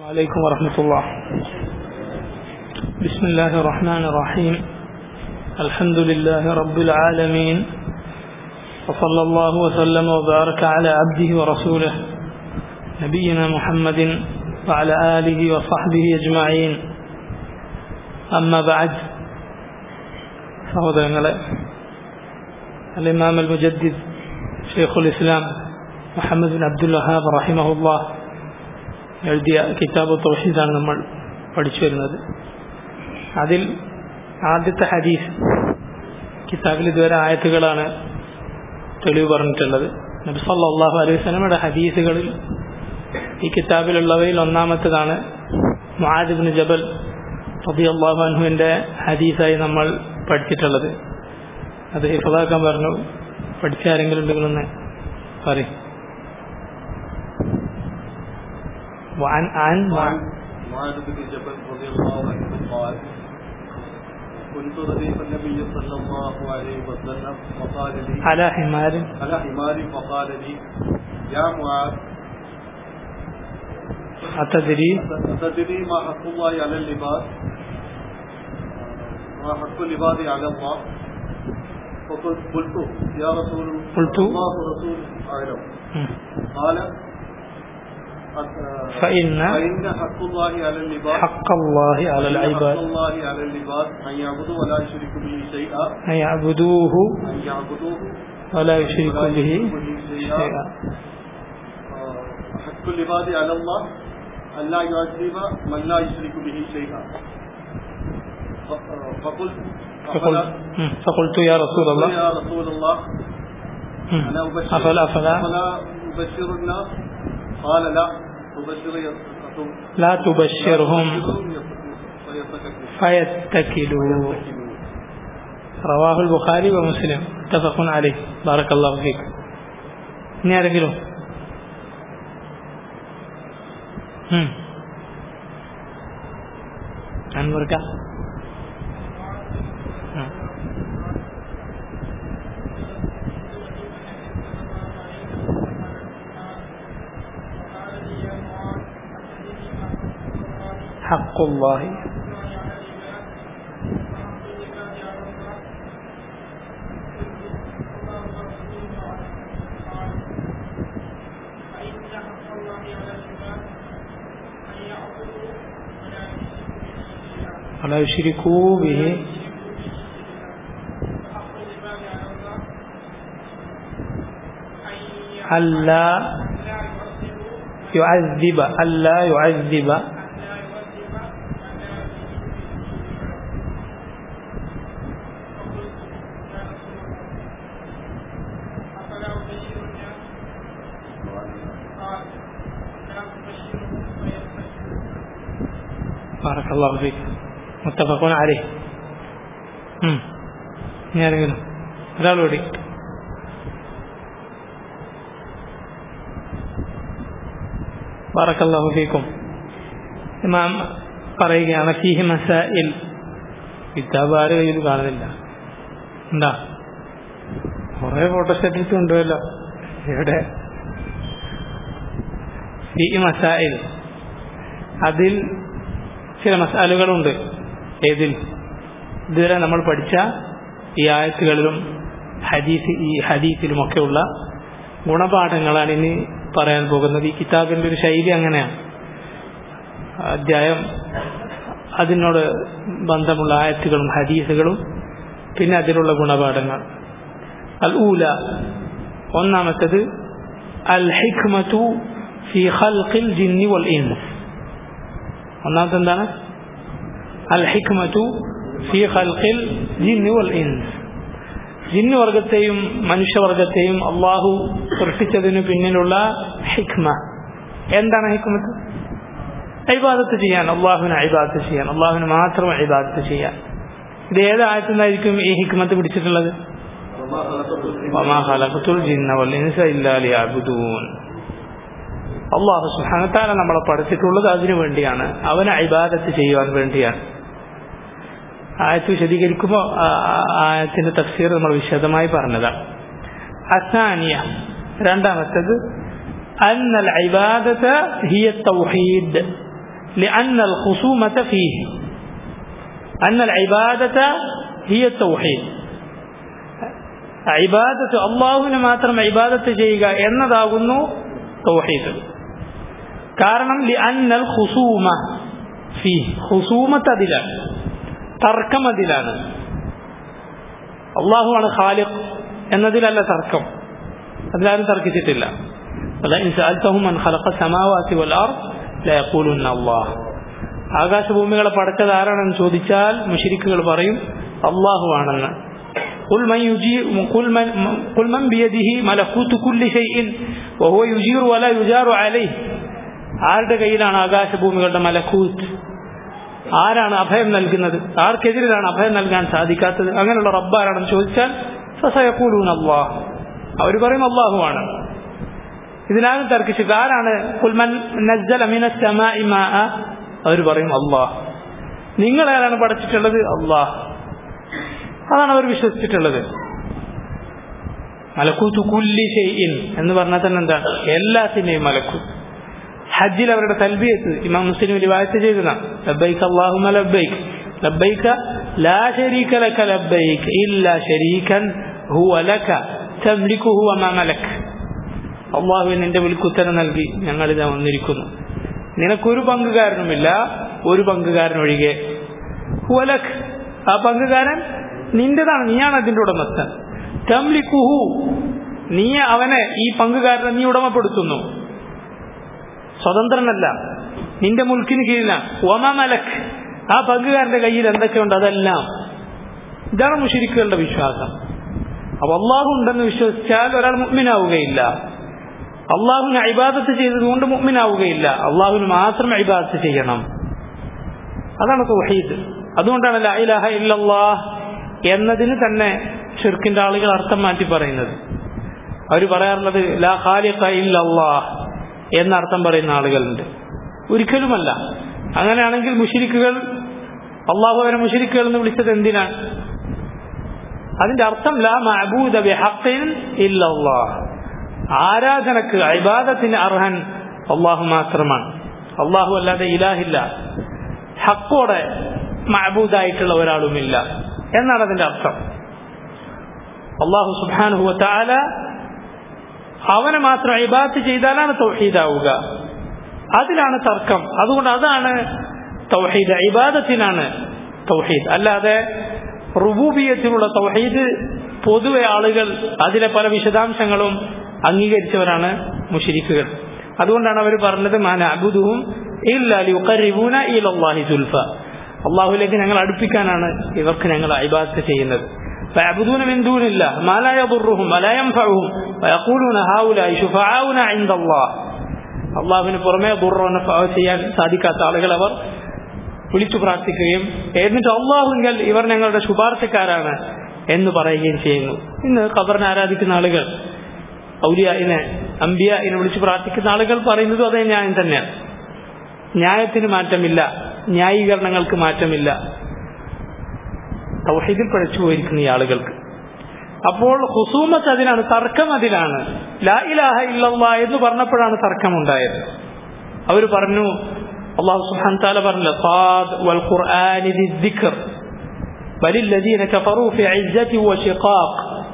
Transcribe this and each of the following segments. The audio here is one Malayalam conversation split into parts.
عليكم ورحمة الله بسم الله الرحمن الرحيم الحمد لله رب العالمين وصلى الله وسلم وبارك على عبده ورسوله نبينا محمد وعلى آله وصحبه أجمعين أما بعد സഹോദരങ്ങളെ അൽ ഇമാം അൽ മുജദ്ദിദ് ഷെയ്ഖുൽ ഇസ്ലാം മുഹമ്മദ് ബിൻ അബ്ദുൽ വഹാബ് റഹിമഹുല്ലാ എഴുതിയ കിതാബ് തൗഹീദാണ് നമ്മൾ പഠിച്ചു വരുന്നത് അതിൽ ആദ്യത്തെ ഹദീസ് കിതാബിൽ ഇതുവരെ ആയത്തുകളാണ് തെളിവ് പറഞ്ഞിട്ടുള്ളത് നബി സല്ലല്ലാഹു അലൈഹി വസല്ലമയുടെ ഹദീസുകളിൽ ഈ കിതാബിലുള്ളവയിൽ ഒന്നാമത്തേതാണ് മുആദ് ഇബ്നു ജബൽ റളിയല്ലാഹു അൻഹുവിന്റെ ഹദീസായി നമ്മൾ പഠിച്ചിട്ടുള്ളത് അത് ഹിഫദാക്കാൻ പറഞ്ഞു പഠിച്ച ആരെങ്കിലും ഉണ്ടെങ്കിലൊന്ന് പറയും وعن عن وعن معاذ بن جبل رضي الله عنه قال كنت رديف النبي صلى الله عليه وسلم فقال لي على حمار على حماري فقال لي يا معاذ أتدري أتدري ما حق الله على اللباس ما حق اللباس على الله فقلت قلت يا رسول قلت الله ورسوله أعلم مم. قال فإن فإن حق الله على اللباس حق الله على حق العباد الله على العباد أن يعبدوا ولا يشركوا به شيئا أن يعبدوه أن يعبدوه ولا يشركوا ولا به يشركوا به شيئا شيئا آه، حق العباد على الله أن لا يعذب من لا يشرك به شيئا ف- آه، فقلت فقلت مم. فقلت يا رسول الله يا رسول الله مم. أنا أبشر أفلا أفلا أفلا أبشر الناس قال لا تبشر يتقون لا تبشرهم فيتكلوا فيتكلوا رواه البخاري ومسلم متفق عليه بارك الله فيك ഇനി ആരെങ്കിലും ഉം. അൻവർക്ക ഉം. حق الله ولا يشركوا به ألا يعذب ألا يعذب بارك الله فيك متفق عليه ഉം. ഇനി ആരെങ്കിലും ഒരാളോടി ബാറക്കല്ലാഹു ഫീക്കും ഇമാം പറയുകയാണ് ഫീഹി മസായിൽ കിതാബ് ആരും കയ്യിൽ കാണുന്നില്ല എന്താ കുറെ ഫോട്ടോസ്റ്റാറ്റ് കൊണ്ടുപോയല്ലോ എവിടെ ഫീഹി മസായിൽ അതിൽ ചില മസാലുകളുണ്ട് ഏതിൽ ഇതുവരെ നമ്മൾ പഠിച്ച ഈ ആയത്തുകളിലും ഹദീസ് ഈ ഹദീസിലുമൊക്കെയുള്ള ഗുണപാഠങ്ങളാണ് ഇനി പറയാൻ പോകുന്നത് ഈ കിതാബിൻ്റെ ഒരു ശൈലി അങ്ങനെയാണ് അധ്യായം അതിനോട് ബന്ധമുള്ള ആയത്തുകളും ഹദീസുകളും പിന്നെ അതിലുള്ള ഗുണപാഠങ്ങൾ അൽ ഊല ഒന്നാമത്തത് അൽ ഹിഖ്മതു ഫി ഖൽഖിൽ ജിന്നി വൽ ഇൻസ് ഒന്നാമത്തെ എന്താണ് അൽ ഹിഖ്മതു ഫി ഖൽഖിൽ ജിന്നി വൽ ഇൻസ് ജിന്ന് വർഗത്തെയും മനുഷ്യവർഗത്തെയും അള്ളാഹു സൃഷ്ടിച്ചതിനു പിന്നിലുള്ള ഹിക്മ എന്താണ് ഹിക്മത്ത് ഇബാദത്ത് ചെയ്യാൻ അള്ളാഹുവിന് ഇബാദത്ത് ചെയ്യാൻ അള്ളാഹുവിന് മാത്രം ഇബാദത്ത് ചെയ്യാൻ ഇത് ഏത് ആയത്തുനിന്നായിരിക്കും ഈ ഹിക്മത്ത് പിടിച്ചിട്ടുള്ളത് وما خلقت الجن വമാ ഖലഖത്തുൽ ജിന്ന വൽ ഇൻസ ഇല്ലാ ലിയഅ്ബുദൂൻ അള്ളാഹു സുബ്ഹാനഹു തആല നമ്മളെ പഠിച്ചിട്ടുള്ളത് അതിനു വേണ്ടിയാണ് അവനെ ഇബാദത്ത് ചെയ്യുവാൻ വേണ്ടിയാണ് ആയത്ത് വിശദീകരിക്കുമ്പോൾ ആ- ആ- ആയത്തിന്റെ തഫ്സീർ നമ്മൾ വിശദമായി പറഞ്ഞതാണ് അസാനിയ രണ്ടാമത്തത് അന്നൽ ഇബാദത്ത് ഹിയ തൗഹീദ് لأن الخصومة فيه أن العبادة هي التوحيد ഇബാദത്ത് അള്ളാഹുവിന് മാത്രം ഇബാദത്ത് ചെയ്യുക എന്നതാകുന്നു തൗഹീദ് കാരണം ലി അന്നൽ ഹുസൂമ ഫി ഹുസൂമത്ത് അതിലാണ് തർക്കം അതിലാണ് അള്ളാഹുവാണ് ഖാലിഖ് എന്നതിലല്ല തർക്കം അതിലാരും തർക്കിച്ചിട്ടില്ല ولئن سألتهم من خلق السماوات والأرض ليقولن الله ആകാശഭൂമികളെ പടച്ചത് ആരാണെന്ന് ചോദിച്ചാൽ മുഷിരിക്കുകൾ പറയും അള്ളാഹുവാണെന്ന് قل من يجير قل من قل من بيده ملكوت كل شيء وهو يجير ولا يجار عليه ആരുടെ കയ്യിലാണ് ആകാശഭൂമികളുടെ മലക്കൂത്ത് ആരാണ് അഭയം നൽകുന്നത് ആർക്കെതിരിലാണ് അഭയം നൽകാൻ സാധിക്കാത്തത് അങ്ങനെയുള്ള റബ്ബ് ആരാണെന്ന് ചോദിച്ചാൽ സസയക്കൂലൂൻ അള്ളാഹ് അവർ പറയും അള്ളാഹുവാണ് ഇതിനാലും തർക്കിച്ചത് ആരാണ് കുൽമൻ നജ്ജൽ അമിന അവർ പറയും അള്ളാഹ് നിങ്ങൾ ആരാണ് പഠിച്ചിട്ടുള്ളത് അള്ളാഹ് അതാണ് അവർ വിശ്വസിച്ചിട്ടുള്ളത് മലക്കൂത്ത് കുല്ലി ഷെയ്യിൻ എന്ന് പറഞ്ഞാൽ തന്നെ എന്താണ് എല്ലാത്തിന്റെയും മലക്കൂത്ത് ഹജ്ജിൽ അവരുടെ തൽബിയത്ത് ഇമാം മുസ്ലിം റിവായത്ത് ചെയ്തതാണ് ലബ്ബൈക്ക് അല്ലാഹുമ്മ ലബ്ബൈക്ക് ലബ്ബൈക ലാ ശരീക ലക ലബ്ബൈക്ക് ഇല്ല ശരീകൻ ഹുവ ലക തംലിക്കുഹു വമാ മലക് അള്ളാഹു നിന്റെ വിൽക്കുത്തരം നൽകി ഞങ്ങൾ ഇതാ വന്നിരിക്കുന്നു നിനക്കൊരു പങ്കുകാരനുമില്ല ഒരു പങ്കുകാരൻ ഒഴികെ ഹുവലക് ആ പങ്കുകാരൻ നിന്റേതാണ് നീയാണ് അതിന്റെ ഉടമസ്ഥൻ തംലിക്കുഹു നീ അവനെ ഈ പങ്കുകാരനെ നീ ഉടമപ്പെടുത്തുന്നു സ്വതന്ത്രനല്ല നിന്റെ മുൽക്കിന് കീഴിലാണ് ഒമ മലക് ആ പങ്കുകാരന്റെ കയ്യിൽ എന്തൊക്കെയുണ്ട് അതെല്ലാം ഇതാണ് മുഷിരിക്കുകളുടെ വിശ്വാസം അപ്പൊ അള്ളാഹു ഉണ്ടെന്ന് വിശ്വസിച്ചാൽ ഒരാൾ മുഗ്മിനാവുകയില്ല അള്ളാഹുവിന് അഭിബാദത്ത് ചെയ്തതുകൊണ്ട് മുഗ്മിനാവുകയില്ല അള്ളാഹുവിന് മാത്രം അഭിബാദത്ത് ചെയ്യണം അതാണ് തൗഹീദ് അതുകൊണ്ടാണ് ലാ ഇലാഹ ഇല്ലല്ലാഹ് എന്നതിന് തന്നെ ഷിർക്കിന്റെ ആളുകൾ അർത്ഥം മാറ്റി പറയുന്നത് അവർ പറയാറുള്ളത് ലാ ഖാലിഖ ഇല്ലല്ലാഹ് എന്ന അർത്ഥം പറയുന്ന ആളുകളുണ്ട് ഒരിക്കലുമല്ല അങ്ങനെയാണെങ്കിൽ മുഷിരിക്കുകൾ അള്ളാഹു അവരെ മുഷിരിക്കുകൾ എന്ന് വിളിച്ചത് എന്തിനാണ് അതിന്റെ അർത്ഥം ലാ മഅബൂദ ബിഹഖിൻ ഇല്ലല്ലാഹ് ആരാധനക്ക് ഇബാദത്തിന് അർഹൻ അള്ളാഹു മാത്രമാണ് അള്ളാഹു അല്ലാതെ ഇലാഹില്ല ഹക്കോടെ മഅബൂദായിട്ടുള്ള ഒരാളുമില്ല എന്നാണ് അതിന്റെ അർത്ഥം അള്ളാഹു സുബാനുഹു താല അവനെ മാത്രം ഇബാത്ത് ചെയ്താലാണ് തൗഹീദാവുക അതിലാണ് തർക്കം അതുകൊണ്ട് അതാണ് തൗഹീദ് ഇബാദത്തിനാണ് തൗഹീദ് അല്ലാതെ റുബൂബിയത്തിലുള്ള തൗഹീദ് പൊതുവെ ആളുകൾ അതിലെ പല വിശദാംശങ്ങളും അംഗീകരിച്ചവരാണ് മുഷിരിക്കുകൾ അതുകൊണ്ടാണ് അവർ പറഞ്ഞത് മാന അബുദുവും അള്ളാഹുലേക്ക് ഞങ്ങൾ അടുപ്പിക്കാനാണ് ഇവർക്ക് ഞങ്ങൾ അഭിബാധ ചെയ്യുന്നത് فيعبدون من دون الله ما لا يضرهم ولا ينفعهم ويقولون هؤلاء شفعاؤنا عند الله അള്ളാഹുവിന് പുറമെ ദുർറോനെ ചെയ്യാൻ സാധിക്കാത്ത ആളുകൾ അവർ വിളിച്ചു പ്രാർത്ഥിക്കുകയും എന്നിട്ട് അള്ളാഹുങ്കൽ ഇവർ ഞങ്ങളുടെ ശുപാർശക്കാരാണ് എന്ന് പറയുകയും ചെയ്യുന്നു ഇന്ന് ഖബറിനെ ആരാധിക്കുന്ന ആളുകൾ ഔലിയായിനെ അംബിയായിനെ വിളിച്ചു പ്രാർത്ഥിക്കുന്ന ആളുകൾ പറയുന്നതും അതേ ന്യായം തന്നെയാണ് ന്യായത്തിന് മാറ്റമില്ല ന്യായീകരണങ്ങൾക്ക് മാറ്റമില്ല തൗഹീദിൽ പഠിച്ചു പോയിരിക്കുന്ന ഈ ആളുകൾക്ക് അപ്പോൾ ഹുസൂമത്ത് അതിനാണ് തർക്കം അതിലാണ് ലാ ഇലാഹ ഇല്ലല്ലാ എന്ന് പറഞ്ഞപ്പോഴാണ് തർക്കമുണ്ടായത് അവർ പറഞ്ഞു അള്ളാഹു സുബ്ഹാനഹു തആല പറഞ്ഞു ഖാദ് വൽ ഖുർആനി ദിക്ർ ബൽ الذين كفروا في عزة وشقاق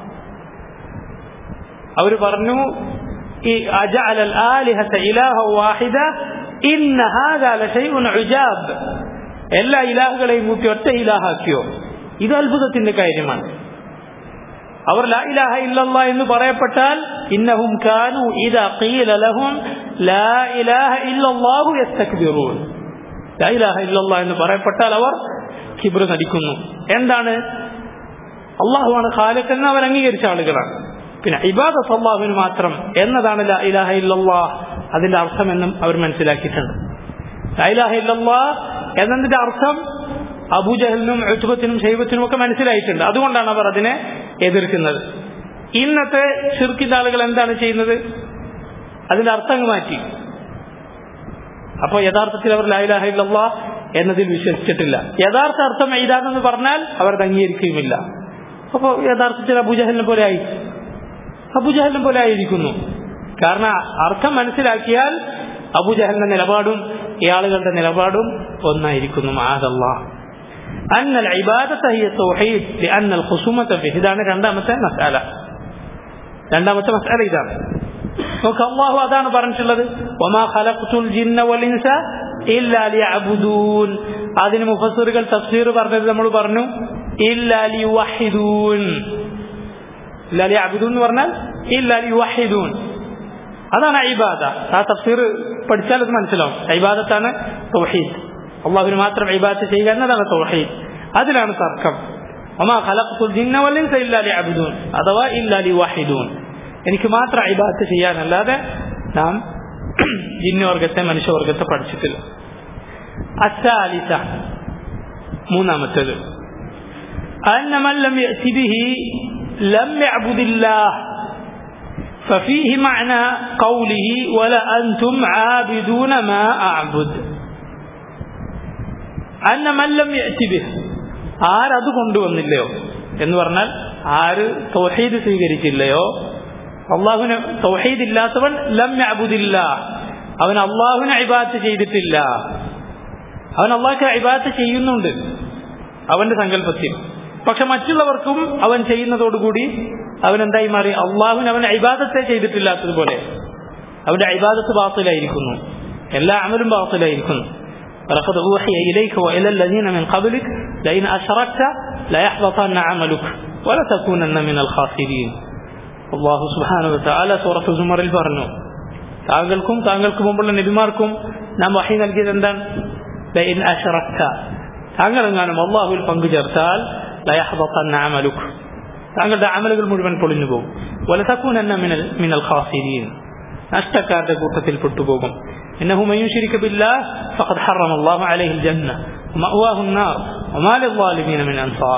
അവർ പറഞ്ഞു ഈ അജഅല അൽ ആലിഹത ഇലാഹ വാഹിദ ഇന്ന ഹാദാ ലശൈഉൻ ഉജാബ് എല്ലാ ഇലാഹുകളെയും കൂട്ടി ഒറ്റ ഇലാഹാക്കിയോ ഇത് അത്ഭുതത്തിന്റെ കാര്യമാണ് അവർ ലാ ഇലാഹ ഇല്ലല്ലാ എന്ന് പറയപ്പെട്ടാൽ ഇന്നഹും കാനു ഇദാ ഖീല ലഹും ലാ ഇലാഹ ഇല്ലല്ലാഹു യസ്തക്ബിറൂൻ ലാ ഇലാഹ ഇല്ലല്ലാ എന്ന് പറയപ്പെട്ടാൽ അവർ കിബ്ർ നടിക്കുന്നു എന്താണ് അള്ളാഹുവാണ് ഖാലിഖ് എന്ന് അവർ അംഗീകരിച്ച ആളുകളാണ് പിന്നെ ഇബാദത്ത് അള്ളാഹുവിന് മാത്രം എന്നതാണ് ലാ ഇലാഹ ഇല്ലല്ലാ അതിന്റെ അർത്ഥം എന്നും അവർ മനസ്സിലാക്കിയിട്ടുണ്ട് ലാ ഇലാഹ ഇല്ലല്ലാ എന്നതിന്റെ അർത്ഥം അബൂജഹലിനും എഴുത്തുബത്തിനും ശൈവത്തിനും ഒക്കെ മനസ്സിലായിട്ടുണ്ട് അതുകൊണ്ടാണ് അവർ അതിനെ എതിർക്കുന്നത് ഇന്നത്തെ ഷിർക്കിന്റെ ആളുകൾ എന്താണ് ചെയ്യുന്നത് അതിന്റെ അർത്ഥം മാറ്റി അപ്പോൾ യഥാർത്ഥത്തിൽ അവർ ലായിലാഹ ഇല്ലല്ല എന്നതിൽ വിശ്വസിച്ചിട്ടില്ല യഥാർത്ഥ അർത്ഥം ഇതാണെന്ന് പറഞ്ഞാൽ അവർ അത് അംഗീകരിക്കുകയുമില്ല അപ്പോൾ യഥാർത്ഥത്തിൽ അബുജഹലിനെ പോലെ ആയി അബുജഹലിനെ പോലെ ആയിരിക്കുന്നു കാരണം അർത്ഥം മനസ്സിലാക്കിയാൽ അബുജഹലിന്റെ നിലപാടും ഈ ആളുകളുടെ നിലപാടും ഒന്നായിരിക്കുന്നു മാതല്ലാ أن العبادة هي التوحيد لأن الخصومة فيه ഇതാണ് രണ്ടാമത്തെ മസാല രണ്ടാമത്തെ മസാല ഇതാണ് നോക്ക് അള്ളാഹു അതാണ് പറഞ്ഞിട്ടുള്ളത് ഒമാ ഖലഖ്തുൽ ജിന്ന വൽ ഇൻസ ഇല്ലാ ലിയഅബുദൂൻ അതിന് മുഫസ്സിറുകൾ തഫ്സീർ പറഞ്ഞത് നമ്മൾ പറഞ്ഞു ഇല്ലാ ലിയുവഹിദൂൻ ഇല്ലാ ലിയഅബുദൂൻ എന്ന് പറഞ്ഞാൽ ഇല്ലാ ലിയുവഹിദൂൻ അതാണ് ഇബാദ ആ തഫ്സീർ പഠിച്ചാൽ അത് മനസ്സിലാവും ഇബാദത്താണ് തൗഹീദ് അള്ളാഹുവിന് മാത്രം ഇബാദത്ത് ചെയ്യുക എന്നതാണ് തൗഹീദ് അതിലാണ് തർക്കം ഒമാ ഖലഖ്തുൽ ജിന്ന വൽ ഇൻസ ഇല്ലാ ലിയഅബുദൂൻ അഥവാ ഇല്ലാ ലിയുവഹിദൂൻ എനിക്ക് മാത്രം ഇബാദത്ത് ചെയ്യാനല്ലാതെ നാം ജിന്നുവർഗത്തെ മനുഷ്യവർഗത്തെ പഠിച്ചിട്ടില്ല അസാലിസ മൂന്നാമത്തേത് أن من لم يأت به لم يعبد الله ففيه معنى قوله ولا أنتم عابدون ما أعبد أن من لم يأت به ആരത് കൊണ്ടുവന്നില്ലയോ എന്ന് പറഞ്ഞാൽ ആര് തൗഹീദ് സ്വീകരിച്ചില്ലയോ അള്ളാഹുവിന് തൗഹീദ് ഇല്ലാത്തവൻ ലം അബുദില്ല അവൻ അള്ളാഹുവിനെ ഇബാത്ത് ചെയ്തിട്ടില്ല അവൻ അള്ളാഹ്ക്ക് ഇബാത്ത് ചെയ്യുന്നുണ്ട് അവന്റെ സങ്കല്പത്തിൽ പക്ഷെ മറ്റുള്ളവർക്കും അവൻ ചെയ്യുന്നതോടുകൂടി അവൻ എന്തായി മാറി അള്ളാഹുവിന് അവൻ ഇബാദത്തെ ചെയ്തിട്ടില്ലാത്തതുപോലെ അവന്റെ ഇബാദത്ത് ബാത്തിലായിരിക്കുന്നു എല്ലാ അമലും ബാത്തിലായിരിക്കുന്നു ولقد أوحي إليك وإلى الذين من قبلك لئن أشركت ليحبطن عملك ولتكونن من الخاسرين അള്ളാഹു സുബാനു താല സൂറത്ത് സുമറിൽ പറഞ്ഞു താങ്കൾക്കും താങ്കൾക്ക് മുമ്പുള്ള നബിമാർക്കും നാം വഹി നൽകിയത് എന്താണ് ലൈൻ അഷറക്ക താങ്കൾ എങ്ങാനും അള്ളാഹുവിൽ പങ്കു ചേർത്താൽ ലയഹബത്തന്നഅമലുക് താങ്കളുടെ അമലുകൾ മുഴുവൻ പൊളിഞ്ഞു പോകും വലതക്കൂനന്ന മിനൽ മിനൽ ഖാസിരീൻ നഷ്ടക്കാരുടെ കൂട്ടത്തിൽ പെട്ടുപോകും إنه من يشرك بالله فقد حرم الله عليه الجنة ومأواه النار وما للظالمين من أنصار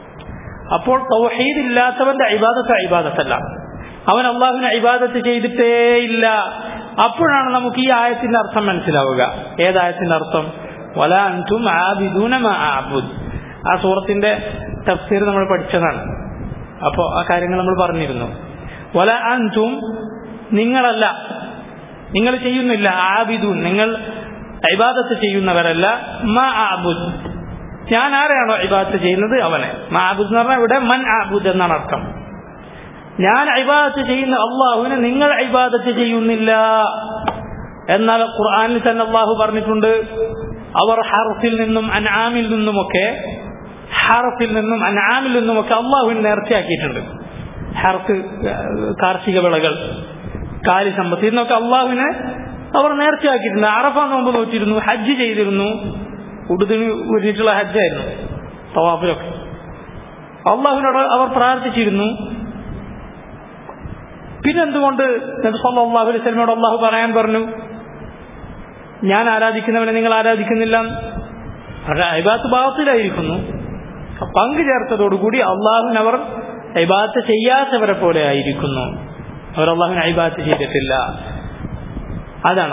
അപ്പോൾ തൗഹീദ് ഇല്ലാത്തവന്റെ ഇബാദത്ത് ഇബാദത്തല്ല അവൻ അള്ളാഹുവിനെ ഇബാദത്ത് ചെയ്തിട്ടേ ഇല്ല അപ്പോഴാണ് നമുക്ക് ഈ ആയത്തിന്റെ അർത്ഥം മനസ്സിലാവുക ഏതായത്തിന്റെ അർത്ഥം വല അൻതും ആബിദൂന ആബുദ് ആ സൂറത്തിന്റെ തഫ്സീർ നമ്മൾ പഠിച്ചതാണ് അപ്പോൾ ആ കാര്യങ്ങൾ നമ്മൾ പറഞ്ഞിരുന്നു വല അൻതും നിങ്ങളല്ല നിങ്ങൾ ചെയ്യുന്നില്ല ആബിദൂൻ നിങ്ങൾ ഇബാദത്ത് ചെയ്യുന്നവരല്ല മ ആബുദ് ഞാൻ ആരെയാണോ ഇബാദത്ത് ചെയ്യുന്നത് അവനെ മാബുദ് എന്ന് പറഞ്ഞാൽ ഇവിടെ മൻ ആബുദ് എന്നാണ് അർത്ഥം ഞാൻ ഇബാദത്ത് ചെയ്യുന്ന അള്ളാഹുവിനെ നിങ്ങൾ ഇബാദത്ത് ചെയ്യുന്നില്ല എന്നാൽ ഖുർആനിൽ തന്നെ അള്ളാഹു പറഞ്ഞിട്ടുണ്ട് അവർ ഹർഫിൽ നിന്നും അൻആമിൽ നിന്നുമൊക്കെ ഹർഫിൽ നിന്നും അൻആമിൽ നിന്നുമൊക്കെ അള്ളാഹുവിനെ നേർച്ചയാക്കിയിട്ടുണ്ട് ഹർഫ് കാർഷിക വിളകൾ കാലി സമ്പത്ത് ഇന്നൊക്കെ അള്ളാഹുവിനെ അവർ നേർച്ചയാക്കിയിട്ടുണ്ട് അറഫ നോമ്പ് നോറ്റിരുന്നു ഹജ്ജ് ചെയ്തിരുന്നു ഉടുതിന് ഒരുങ്ങിയിട്ടുള്ള ഹജ്ജായിരുന്നു തവാഫിലൊക്കെ അള്ളാഹുവിനോട് അവർ പ്രാർത്ഥിച്ചിരുന്നു പിന്നെന്തുകൊണ്ട് നബി സല്ലല്ലാഹു അലൈഹി വസല്ലമയോട് അള്ളാഹു പറയാൻ പറഞ്ഞു ഞാൻ ആരാധിക്കുന്നവനെ നിങ്ങൾ ആരാധിക്കുന്നില്ല ഇബാത്ത് ബാത്തിലായിരിക്കുന്നു പങ്കു ചേർത്തതോടുകൂടി അള്ളാഹുവിന് അവർ ഇബാത്ത് ചെയ്യാത്തവരെ പോലെ ആയിരിക്കുന്നു അവർ അള്ളാഹുവിന് ഇബാത്ത് ചെയ്തിട്ടില്ല അതാണ്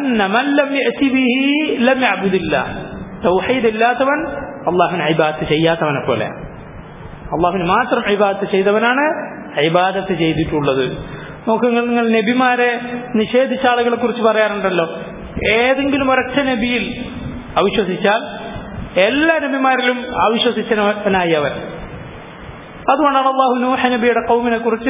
തൗഹീദ് ഇല്ലാത്തവൻ അള്ളാഹുവിന് ഐബാത്ത് ചെയ്യാത്തവനെ പോലെ അള്ളാഹുവിന് മാത്രം ഐബാത്ത് ചെയ്തവനാണ് ഐബാദത്ത് ചെയ്തിട്ടുള്ളത് നോക്ക് നിങ്ങൾ നിങ്ങൾ നബിമാരെ നിഷേധിച്ച ആളുകളെ കുറിച്ച് പറയാറുണ്ടല്ലോ ഏതെങ്കിലും ഒരൊറ്റ നബിയിൽ അവിശ്വസിച്ചാൽ എല്ലാ നബിമാരിലും അവിശ്വസിച്ചവനായി അവൻ അതുകൊണ്ടാണ് അള്ളാഹു നൂഹ നബിയുടെ കൗമിനെ കുറിച്ച്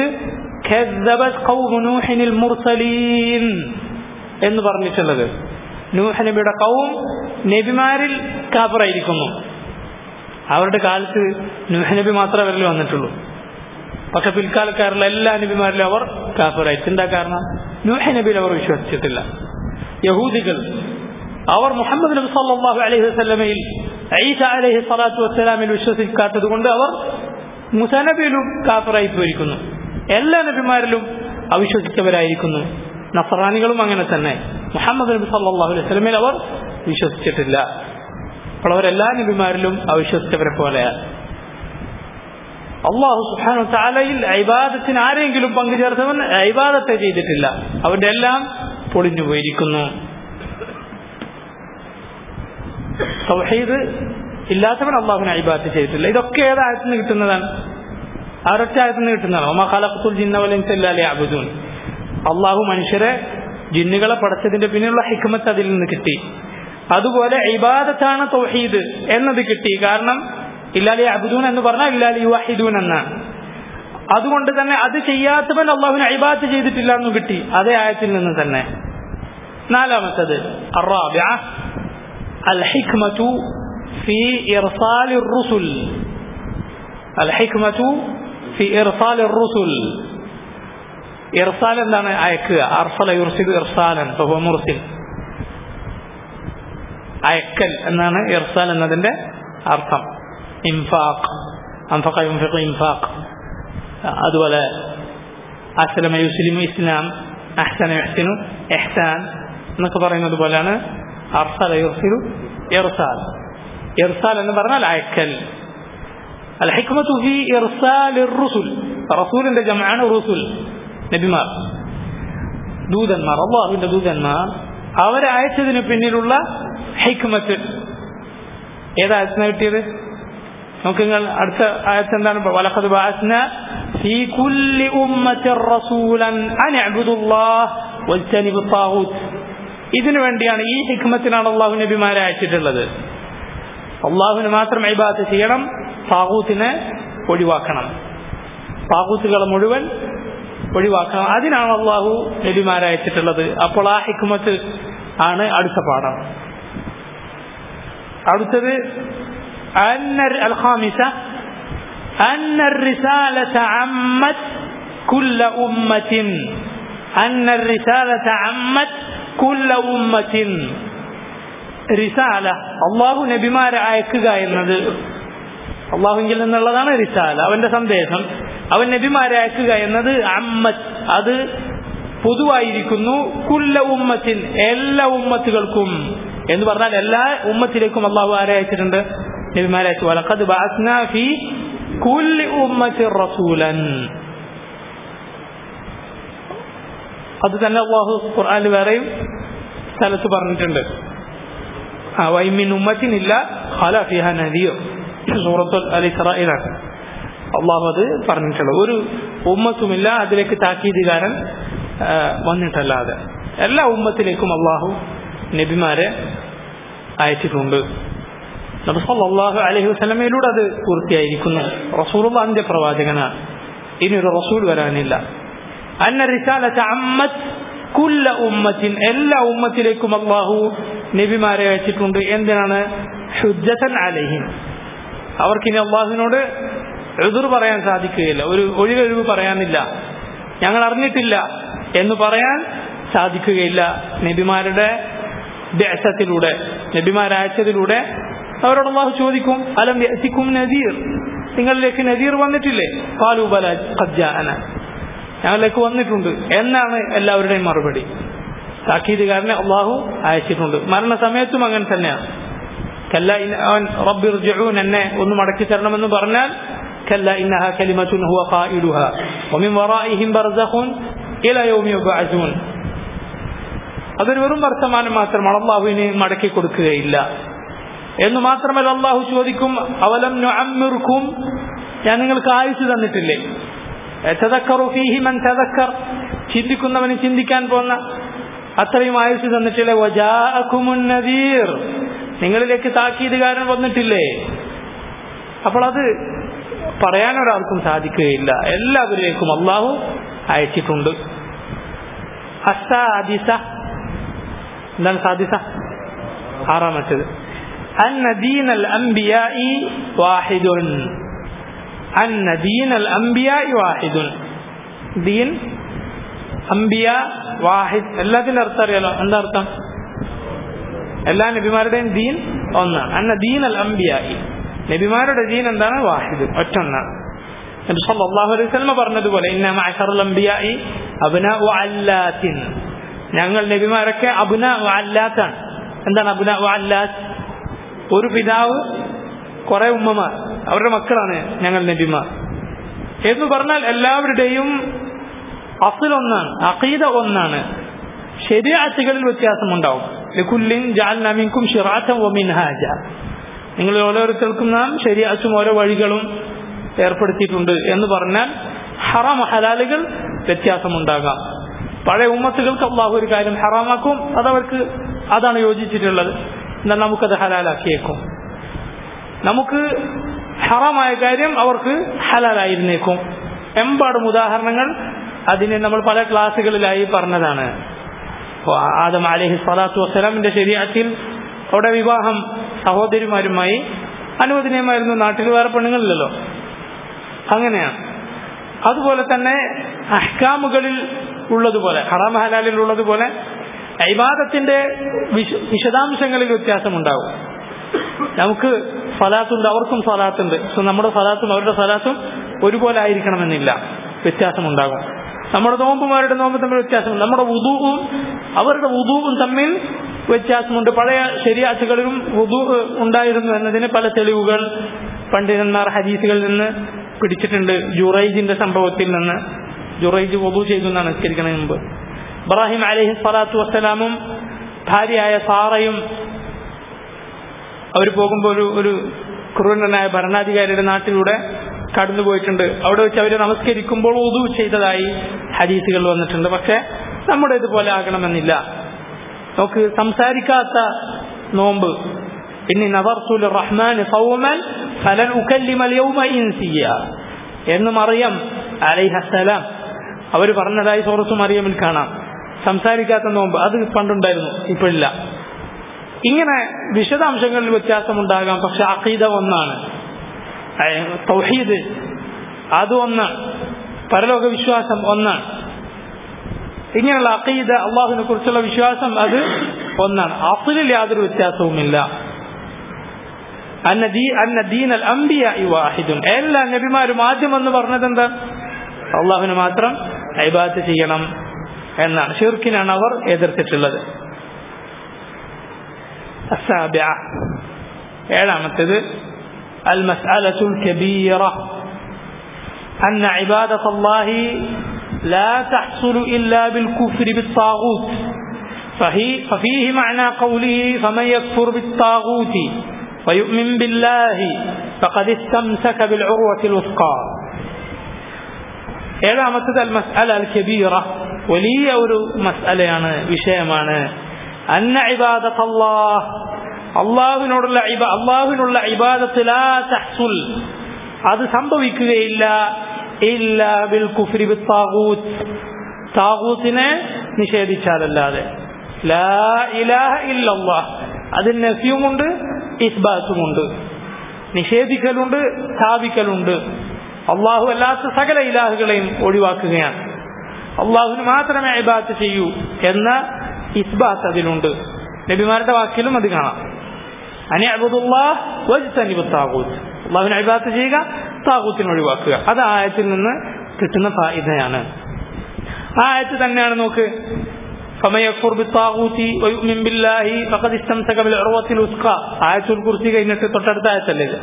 എന്ന് പറഞ്ഞിട്ടുള്ളത് നൂഹ നബിയുടെ കൗം നബിമാരിൽ കാപ്പറായിരിക്കുന്നു അവരുടെ കാലത്ത് നൂഹ നബി മാത്രമേ അവരിൽ വന്നിട്ടുള്ളൂ പക്ഷെ പിൽക്കാലക്കാരിലെ എല്ലാ നബിമാരിലും അവർ കാപ്പറായി എന്താ കാരണം നൂഹ നബിയിൽ അവർ വിശ്വസിച്ചിട്ടില്ല യഹൂദികൾ അവർ മുഹമ്മദ് നബി സല്ലല്ലാഹു അലൈഹി വസല്ലമയിൽ ഈസ അലൈഹി സ്വലാത്തു വസ്സലാമിൽ വിശ്വസിക്കാത്തത് കൊണ്ട് അവർ മുസനബിയിലും കാപ്പറായി പോയിരിക്കുന്നു എല്ലാ നബിമാരിലും അവിശ്വസിച്ചവരായിരിക്കുന്നു നസറാനികളും അങ്ങനെ തന്നെ മുഹമ്മദ് നബി സല്ലല്ലാഹു അലൈഹി വസല്ലമയിൽ അവർ വിശ്വസിച്ചിട്ടില്ല അപ്പോൾ അവരെല്ലാ നബിമാരിലും അവിശ്വസിച്ചവരെ പോലെയാണ് അള്ളാഹു സുഹാനു താലയിൽ ഐബാദത്തിന് ആരെങ്കിലും പങ്കുചേർത്തവൻ ഐബാദത്തെ ചെയ്തിട്ടില്ല അവന്റെ എല്ലാം പൊളിഞ്ഞു പോയിരിക്കുന്നു തൗഹീദ് ഇല്ലാത്തവൻ അള്ളാഹുവിനെ ഐബാദത്ത് ചെയ്തിട്ടില്ല ഇതൊക്കെ ഏതായത്തിന് കിട്ടുന്നതാണ് ആരൊറ്റ ആയത്തിന് കിട്ടുന്നതാണ് ഒമാ ഖലഖത്തുൽ ജിന്ന വൽ ഇൻസ ഇല്ലാ ലിയഅ്ബുദൂൻ അള്ളാഹു മനുഷ്യരെ ജിന്നുകളെ പടച്ചതിന്റെ പിന്നിലുള്ള ഹിക്മത്ത് അതിൽ നിന്ന് കിട്ടി അതുപോലെ ഇബാദത്താണ് തൗഹീദ് എന്നത് കിട്ടി കാരണം ഇല്ലാലി അബുദൂൻ എന്ന് പറഞ്ഞാൽ ഇല്ലാലി യുവാഹിദൂൻ എന്നാണ് അതുകൊണ്ട് തന്നെ അത് ചെയ്യാത്തവൻ അള്ളാഹുവിനെ ഇബാദത്ത് ചെയ്തിട്ടില്ല എന്നും കിട്ടി അതേ ആയത്തിൽ നിന്ന് തന്നെ നാലാമത്തത് الرابعة الحكمة في إرسال الرسل الحكمة في إرسال الرسل ഇർസാൽ എന്താണ് അയക്കുക അർസല യുർസിദ് ഇർസാലൻ മുർസിൽ അയക്കൽ എന്നാണ് ഇർസാൽ എന്നതിന്റെ അർത്ഥം ഇൻഫാഖ് അൻഫഖ യുൻഫിഖ് ഇൻഫാഖ് അതുപോലെ അസ്ലമ യുസ്ലിമു ഇസ്ലാം അഹ്സന യുഹ്സിനു ഇഹ്സാൻ എന്നൊക്കെ പറയുന്നത് പോലെയാണ് അർസല യുർസിലു ഇർസാൽ ഇർസാൽ എന്ന് പറഞ്ഞാൽ അയക്കൽ അൽ ഹിക്മത്തു ഫി ഇർസാൽ റുസുൽ റസൂലിന്റെ ജമാണ് റുസുൽ നബിമാർ ദൂതന്മാർ അള്ളാഹുവിന്റെ ദൂതന്മാർ അവരെ അയച്ചതിന് പിന്നിലുള്ള ഹൈക്മത്ത് ഏതായത്തിന് കിട്ടിയത് നമുക്ക് നിങ്ങൾ അടുത്ത ആയത്ത് എന്താണ് വലഖദ് ബഅസ്ന ഫീ കുല്ലി ഉമ്മത്തി റസൂലൻ അൻ അബ്ദുല്ലാഹ് വജ്തനിബു താഗൂത്ത് ഇതിനു വേണ്ടിയാണ് ഈ ഹിക്മത്തിനാണ് അള്ളാഹു നബിമാരെ അയച്ചിട്ടുള്ളത് അള്ളാഹുവിന് മാത്രം ഇബാദത്ത് ചെയ്യണം താഗൂത്തിനെ ഒഴിവാക്കണം താഗൂത്തുകളെ മുഴുവൻ ഒഴിവാക്കണം അതിനാണ് അള്ളാഹു നബിമാരെ അയച്ചിട്ടുള്ളത് അപ്പോൾ ആ ഹിക്മത്ത് ആണ് അടുത്ത പാഠം അടുത്തത് الخامسة أن الرسالة عمت كل أمة أن الرسالة عمت كل أمة റിസാല അള്ളാഹു നബിമാരെ അയക്കുക എന്നത് അള്ളാഹുങ്കിൽ നിന്നുള്ളതാണ് റിസാല അവന്റെ സന്ദേശം അവൻ നബിമാരെ അയക്കുക എന്നത് അമ്മത്ത് അത് പൊതുവായിരിക്കുന്നു കുല്ല ഉമ്മത്തിൻ എല്ലാ ഉമ്മത്തുകൾക്കും എന്ന് പറഞ്ഞാൽ എല്ലാ ഉമ്മത്തിലേക്കും അള്ളാഹു ആരെ അയച്ചിട്ടുണ്ട് നബിമാരെ അയച്ചു വലഖദ് ബഅസ്ന ഫി കുല്ലി ഉമ്മത്തി റസൂലൻ അത് തന്നെ അള്ളാഹു ഖുർആനിൽ വേറെയും സ്ഥലത്ത് പറഞ്ഞിട്ടുണ്ട് ആ വൈമിൻ ഉമ്മത്തിനില്ല ഖല ഫിഹ നദിയോ സൂറത്തുൽ അൽ ഇസ്രായിലാണ് അള്ളാഹു അത് പറഞ്ഞിട്ടുള്ളത് ഒരു ഉമ്മത്തുമില്ല അതിലേക്ക് താക്കീതുകാരൻ വന്നിട്ടല്ലാതെ എല്ലാ ഉമ്മത്തിലേക്കും അള്ളാഹു നബിമാരെ അയച്ചിട്ടുണ്ട് നബി സല്ലല്ലാഹു അലൈഹി വസല്ലമയിലൂടെ അത് പൂർത്തിയായിരിക്കുന്നു റസൂലുള്ള അന്ത്യ പ്രവാചകനാണ് ഇനി ഒരു റസൂൽ വരാനില്ല അന്ന റിസാലത്ത് അമ്മത്ത് കുല്ല ഉമ്മത്തിൻ എല്ലാ ഉമ്മത്തിലേക്കും അള്ളാഹു നബിമാരെ അയച്ചിട്ടുണ്ട് എന്തിനാണ് ഹുജ്ജത്തൻ അലഹിം അവർക്കിനി അള്ളാഹുവിനോട് എതിർ പറയാൻ സാധിക്കുകയില്ല ഒരു ഒഴികഴിവ് പറയാനില്ല ഞങ്ങൾ അറിഞ്ഞിട്ടില്ല എന്ന് പറയാൻ സാധിക്കുകയില്ല നബിമാരുടെ ദേശത്തിലൂടെ നബിമാരയച്ചതിലൂടെ അവരോട് അള്ളാഹു ചോദിക്കും അലം യഅതിക്കും നദീർ നിങ്ങളിലേക്ക് നദീർ വന്നിട്ടില്ലേ കാലൂബല ഖജ്ജാന ഞങ്ങളിലേക്ക് വന്നിട്ടുണ്ട് എന്നാണ് എല്ലാവരുടെയും മറുപടി താക്കീതുകാരനെ അള്ളാഹു അയച്ചിട്ടുണ്ട് മരണസമയത്തും അങ്ങനെ തന്നെയാണ് കല്ല അവൻ റബ്ബിർ ജുഊൻ എന്നെ ഒന്ന് മടക്കി തരണമെന്ന് പറഞ്ഞാൽ കല്ല ഇന്നഹ കലിമത്തുൻ ഹുവ ഖായിലുഹ വമിൻ വറാഇഹിം ബർസഖുൻ ഇല യൗമി യുബഅസൂൻ അതൊരു വെറും വർത്തമാനം മാത്രമാണ് അള്ളാഹുവിന് മടക്കി കൊടുക്കുകയില്ല എന്ന് മാത്രമല്ല അള്ളാഹു ചോദിക്കും അവലം നുഅമ്മിർക്കും ഞാൻ നിങ്ങൾക്ക് ആയുസ് തന്നിട്ടില്ലേ തദക്കറു ഫീഹി മൻ തദക്കർ ചിന്തിക്കുന്നവന് ചിന്തിക്കാൻ പോന്ന അത്രയും ആയുസ് തന്നിട്ടില്ലേ വജാഅകുമുൻ നദീർ നിങ്ങളിലേക്ക് താക്കീതുകാരൻ വന്നിട്ടില്ലേ അപ്പോൾ അത് പറയാൻ ഒരാൾക്കും സാധിക്കുകയില്ല എല്ലാവരിലേക്കും അള്ളാഹു അയച്ചിട്ടുണ്ട് അസാദിസ എന്താണ് സാദിസ ആറാമത്തേത് أن دين الأنبياء واحد أن دين الأنبياء واحد دين أنبياء വാഹിദ് എല്ലാത്തിന്റെ അർത്ഥം അറിയാലോ എന്താ അർത്ഥം എല്ലാ നബിമാരുടെയും ദീൻ ഒന്നാണ് അന്ന ദീൻ അൽ അംബിയായി നബിമാരുടെ ദീൻ എന്താണ് വാഹിദ് ഒറ്റൊന്നാണ് നബി സല്ലല്ലാഹു അലൈഹി വസല്ലം പറഞ്ഞതുപോലെ ഇന്ന മഅശറൽ അംബിയായി അബ്നാ അല്ലാത്തിൻ ഞങ്ങൾ നബിമാരൊക്കെ അബ്നാ അല്ലാത്താണ് എന്താണ് അബ്നാ അല്ലാത്ത് ഒരു പിതാവ് കുറെ ഉമ്മമാർ അവരുടെ മക്കളാണ് ഞങ്ങൾ നബിമാർ എന്ന് പറഞ്ഞാൽ എല്ലാവരുടെയും അഫിൽ ഒന്നാണ് അഖീദ ഒന്നാണ് ശരിയാറ്റുകളിൽ വ്യത്യാസമുണ്ടാവും ലക്കുല്ലിൻ ജാൽനമിൻകും ഷിറാറ്റം ഒമിൻഹാജ നിങ്ങൾ ഓരോരുത്തർക്കും നാം ശരിയാച്ചും ഓരോ വഴികളും ഏർപ്പെടുത്തിയിട്ടുണ്ട് എന്ന് പറഞ്ഞാൽ ഹറാം ഹലാലുകൾ വ്യത്യാസമുണ്ടാകാം പഴയ ഉമ്മത്തുകൾക്ക് അള്ളാഹു ഒരു കാര്യം ഹറാമാക്കും അതവർക്ക് അതാണ് യോജിച്ചിട്ടുള്ളത് എന്നാൽ നമുക്കത് ഹലാലാക്കിയേക്കും നമുക്ക് ഹറാമായ കാര്യം അവർക്ക് ഹലാലായിരുന്നേക്കും എമ്പാടും ഉദാഹരണങ്ങൾ അതിന് നമ്മൾ പല ക്ലാസ്സുകളിലായി പറഞ്ഞതാണ് അപ്പോൾ ആദം അലഹി സ്വലാത്തു വസ്സലാമിന്റെ ശരീരത്തിൽ അവിടെ വിവാഹം സഹോദരിമാരുമായി അനുവദനീയമായിരുന്നു നാട്ടിൽ വേറെ പെണ്ണുങ്ങളില്ലല്ലോ അങ്ങനെയാണ് അതുപോലെ തന്നെ അഹ്കാമുകളിൽ ഉള്ളതുപോലെ ഹറാം ഹലാലിൽ ഉള്ളതുപോലെ ഇബാദത്തിന്റെ വിശ- വിശദാംശങ്ങളിൽ വ്യത്യാസമുണ്ടാകും നമുക്ക് ഫലാത്തുണ്ട് അവർക്കും ഫലാത്തുണ്ട് സോ നമ്മുടെ ഫലാത്തും അവരുടെ ഫലാത്തും ഒരുപോലെ ആയിരിക്കണമെന്നില്ല വ്യത്യാസമുണ്ടാകും നമ്മുടെ നോമ്പും അവരുടെ നോമ്പും തമ്മിൽ വ്യത്യാസമുണ്ട് നമ്മുടെ ഉദുവും അവരുടെ ഉദുവും തമ്മിൽ വ്യത്യാസമുണ്ട് പഴയ ശരിയാച്ചുകളിലും ഉദു ഉണ്ടായിരുന്നു എന്നതിന് പല തെളിവുകൾ പണ്ഡിതന്മാർ ഹദീസുകളിൽ നിന്ന് പിടിച്ചിട്ടുണ്ട് ജുറൈജിന്റെ സംഭവത്തിൽ നിന്ന് ജുറൈജ് വധു ചെയ്തു എന്നാണ് നിസ്കരിക്കുന്നതിന് മുമ്പ് ഇബ്രാഹിം അലഹി സ്വലാത്തു വസ്സലാമും ഭാര്യയായ സാറയും അവർ പോകുമ്പോൾ ഒരു ഒരു ക്രൂരനായ ഭരണാധികാരിയുടെ നാട്ടിലൂടെ കടന്നു പോയിട്ടുണ്ട് അവിടെ വെച്ച് അവർ നമസ്കരിക്കുമ്പോൾ ഉദു ചെയ്തതായി ഹദീസുകൾ വന്നിട്ടുണ്ട് പക്ഷെ നമ്മുടെ ഇതുപോലെ ആകണമെന്നില്ല നമുക്ക് സംസാരിക്കാത്ത നോമ്പ് ഇനി നവർസുൽ റഹ്മാൻ സൗമൻ ഫലൻ ഉക്കല്ലിമൽ യൗമ ഇൻസിയ എന്ന് മറിയം അലൈഹസ്സലാം അവർ പറഞ്ഞതായി സോറസ് മറിയമിൽ കാണാം സംസാരിക്കാത്ത നോമ്പ് അത് പണ്ടുണ്ടായിരുന്നു ഇപ്പോഴില്ല ഇങ്ങനെ വിശദാംശങ്ങളിൽ വ്യത്യാസമുണ്ടാകാം പക്ഷെ അഖീദ ഒന്നാണ് അയ് തൗഹീദ് അത് ഒന്നാണ് പരലോക വിശ്വാസം ഒന്നാണ് ഇങ്ങനെയുള്ള അഖീദ അള്ളാഹുവിനെ കുറിച്ചുള്ള വിശ്വാസം അത് ഒന്നാണ് അഫിലിൽ യാതൊരു വ്യത്യാസവുമില്ല അന്ന ദീ അന്ന ദീൻ അൽ അംബിയ വാഹിദുൻ എല്ലാ നബിമാരും ആദ്യം എന്ന് പറഞ്ഞത് എന്താ അള്ളാഹുവിന് മാത്രം ഇബാദത്ത് ചെയ്യണം എന്നാണ് ഷിർക്കിനാണ് അവർ എതിർത്തിട്ടുള്ളത് السابعة علامة المسألة الكبيرة أن عبادة الله لا تحصل إلا بالكفر بالطاغوت فهي ففيه معنى قوله فمن يكفر بالطاغوت ويؤمن بالله فقد استمسك بالعروة الوثقى ഏഴാമത്തത് അൽ മസ്അല അൽ കബീറ വലിയ ഒരു മസ്അലയാണ് വിഷയമാണ് അന്ന ഇബാദത്ത് അല്ലാഹ് അള്ളാഹുവിനോടുള്ള ഇബ- അള്ളാഹുവിനുള്ള ഇബാദത്ത് ലാ തഹ്സുൽ അത് സംഭവിക്കുകയില്ല ഇല്ല ബിൽ കുഫ്രി ബിൽ താഗൂത്ത് താഗൂത്തിനെ നിഷേധിച്ചാലല്ലാതെ ലാ ഇലാഹ ഇല്ലല്ലാഹ് അതിന് നഫ്യുമുണ്ട് ഇസ്ബാത്തുമുണ്ട് നിഷേധിക്കലുണ്ട് സ്ഥാപിക്കലുണ്ട് അള്ളാഹു അല്ലാത്ത സകല ഇലാഹുകളെയും ഒഴിവാക്കുകയാണ് അള്ളാഹുവിന് മാത്രമേ ഇബാത്ത് ചെയ്യൂ എന്ന ഇസ്ബാത്ത് അതിലുണ്ട് നബിമാരുടെ വാക്കിലും അത് കാണാം അനി അബുദുല്ലാഹ് വജ്തനിബു താഗൂത്ത് അള്ളാഹുവിനെ ഇബാത്ത് ചെയ്യുക താഗൂത്തിനെ ഒഴിവാക്കുക അത് ആ ആയത്തിൽ നിന്ന് കിട്ടുന്ന ഫായിദയാണ് ആ ആയത്ത് തന്നെയാണ് നോക്ക് فمن يكفر بالطاغوت ويؤمن بالله فقد استمسك بالعروة الوثقى آية الكرسي കഴിഞ്ഞിട്ട് തൊട്ടടുത്ത ആയത്തല്ലേ ഇത്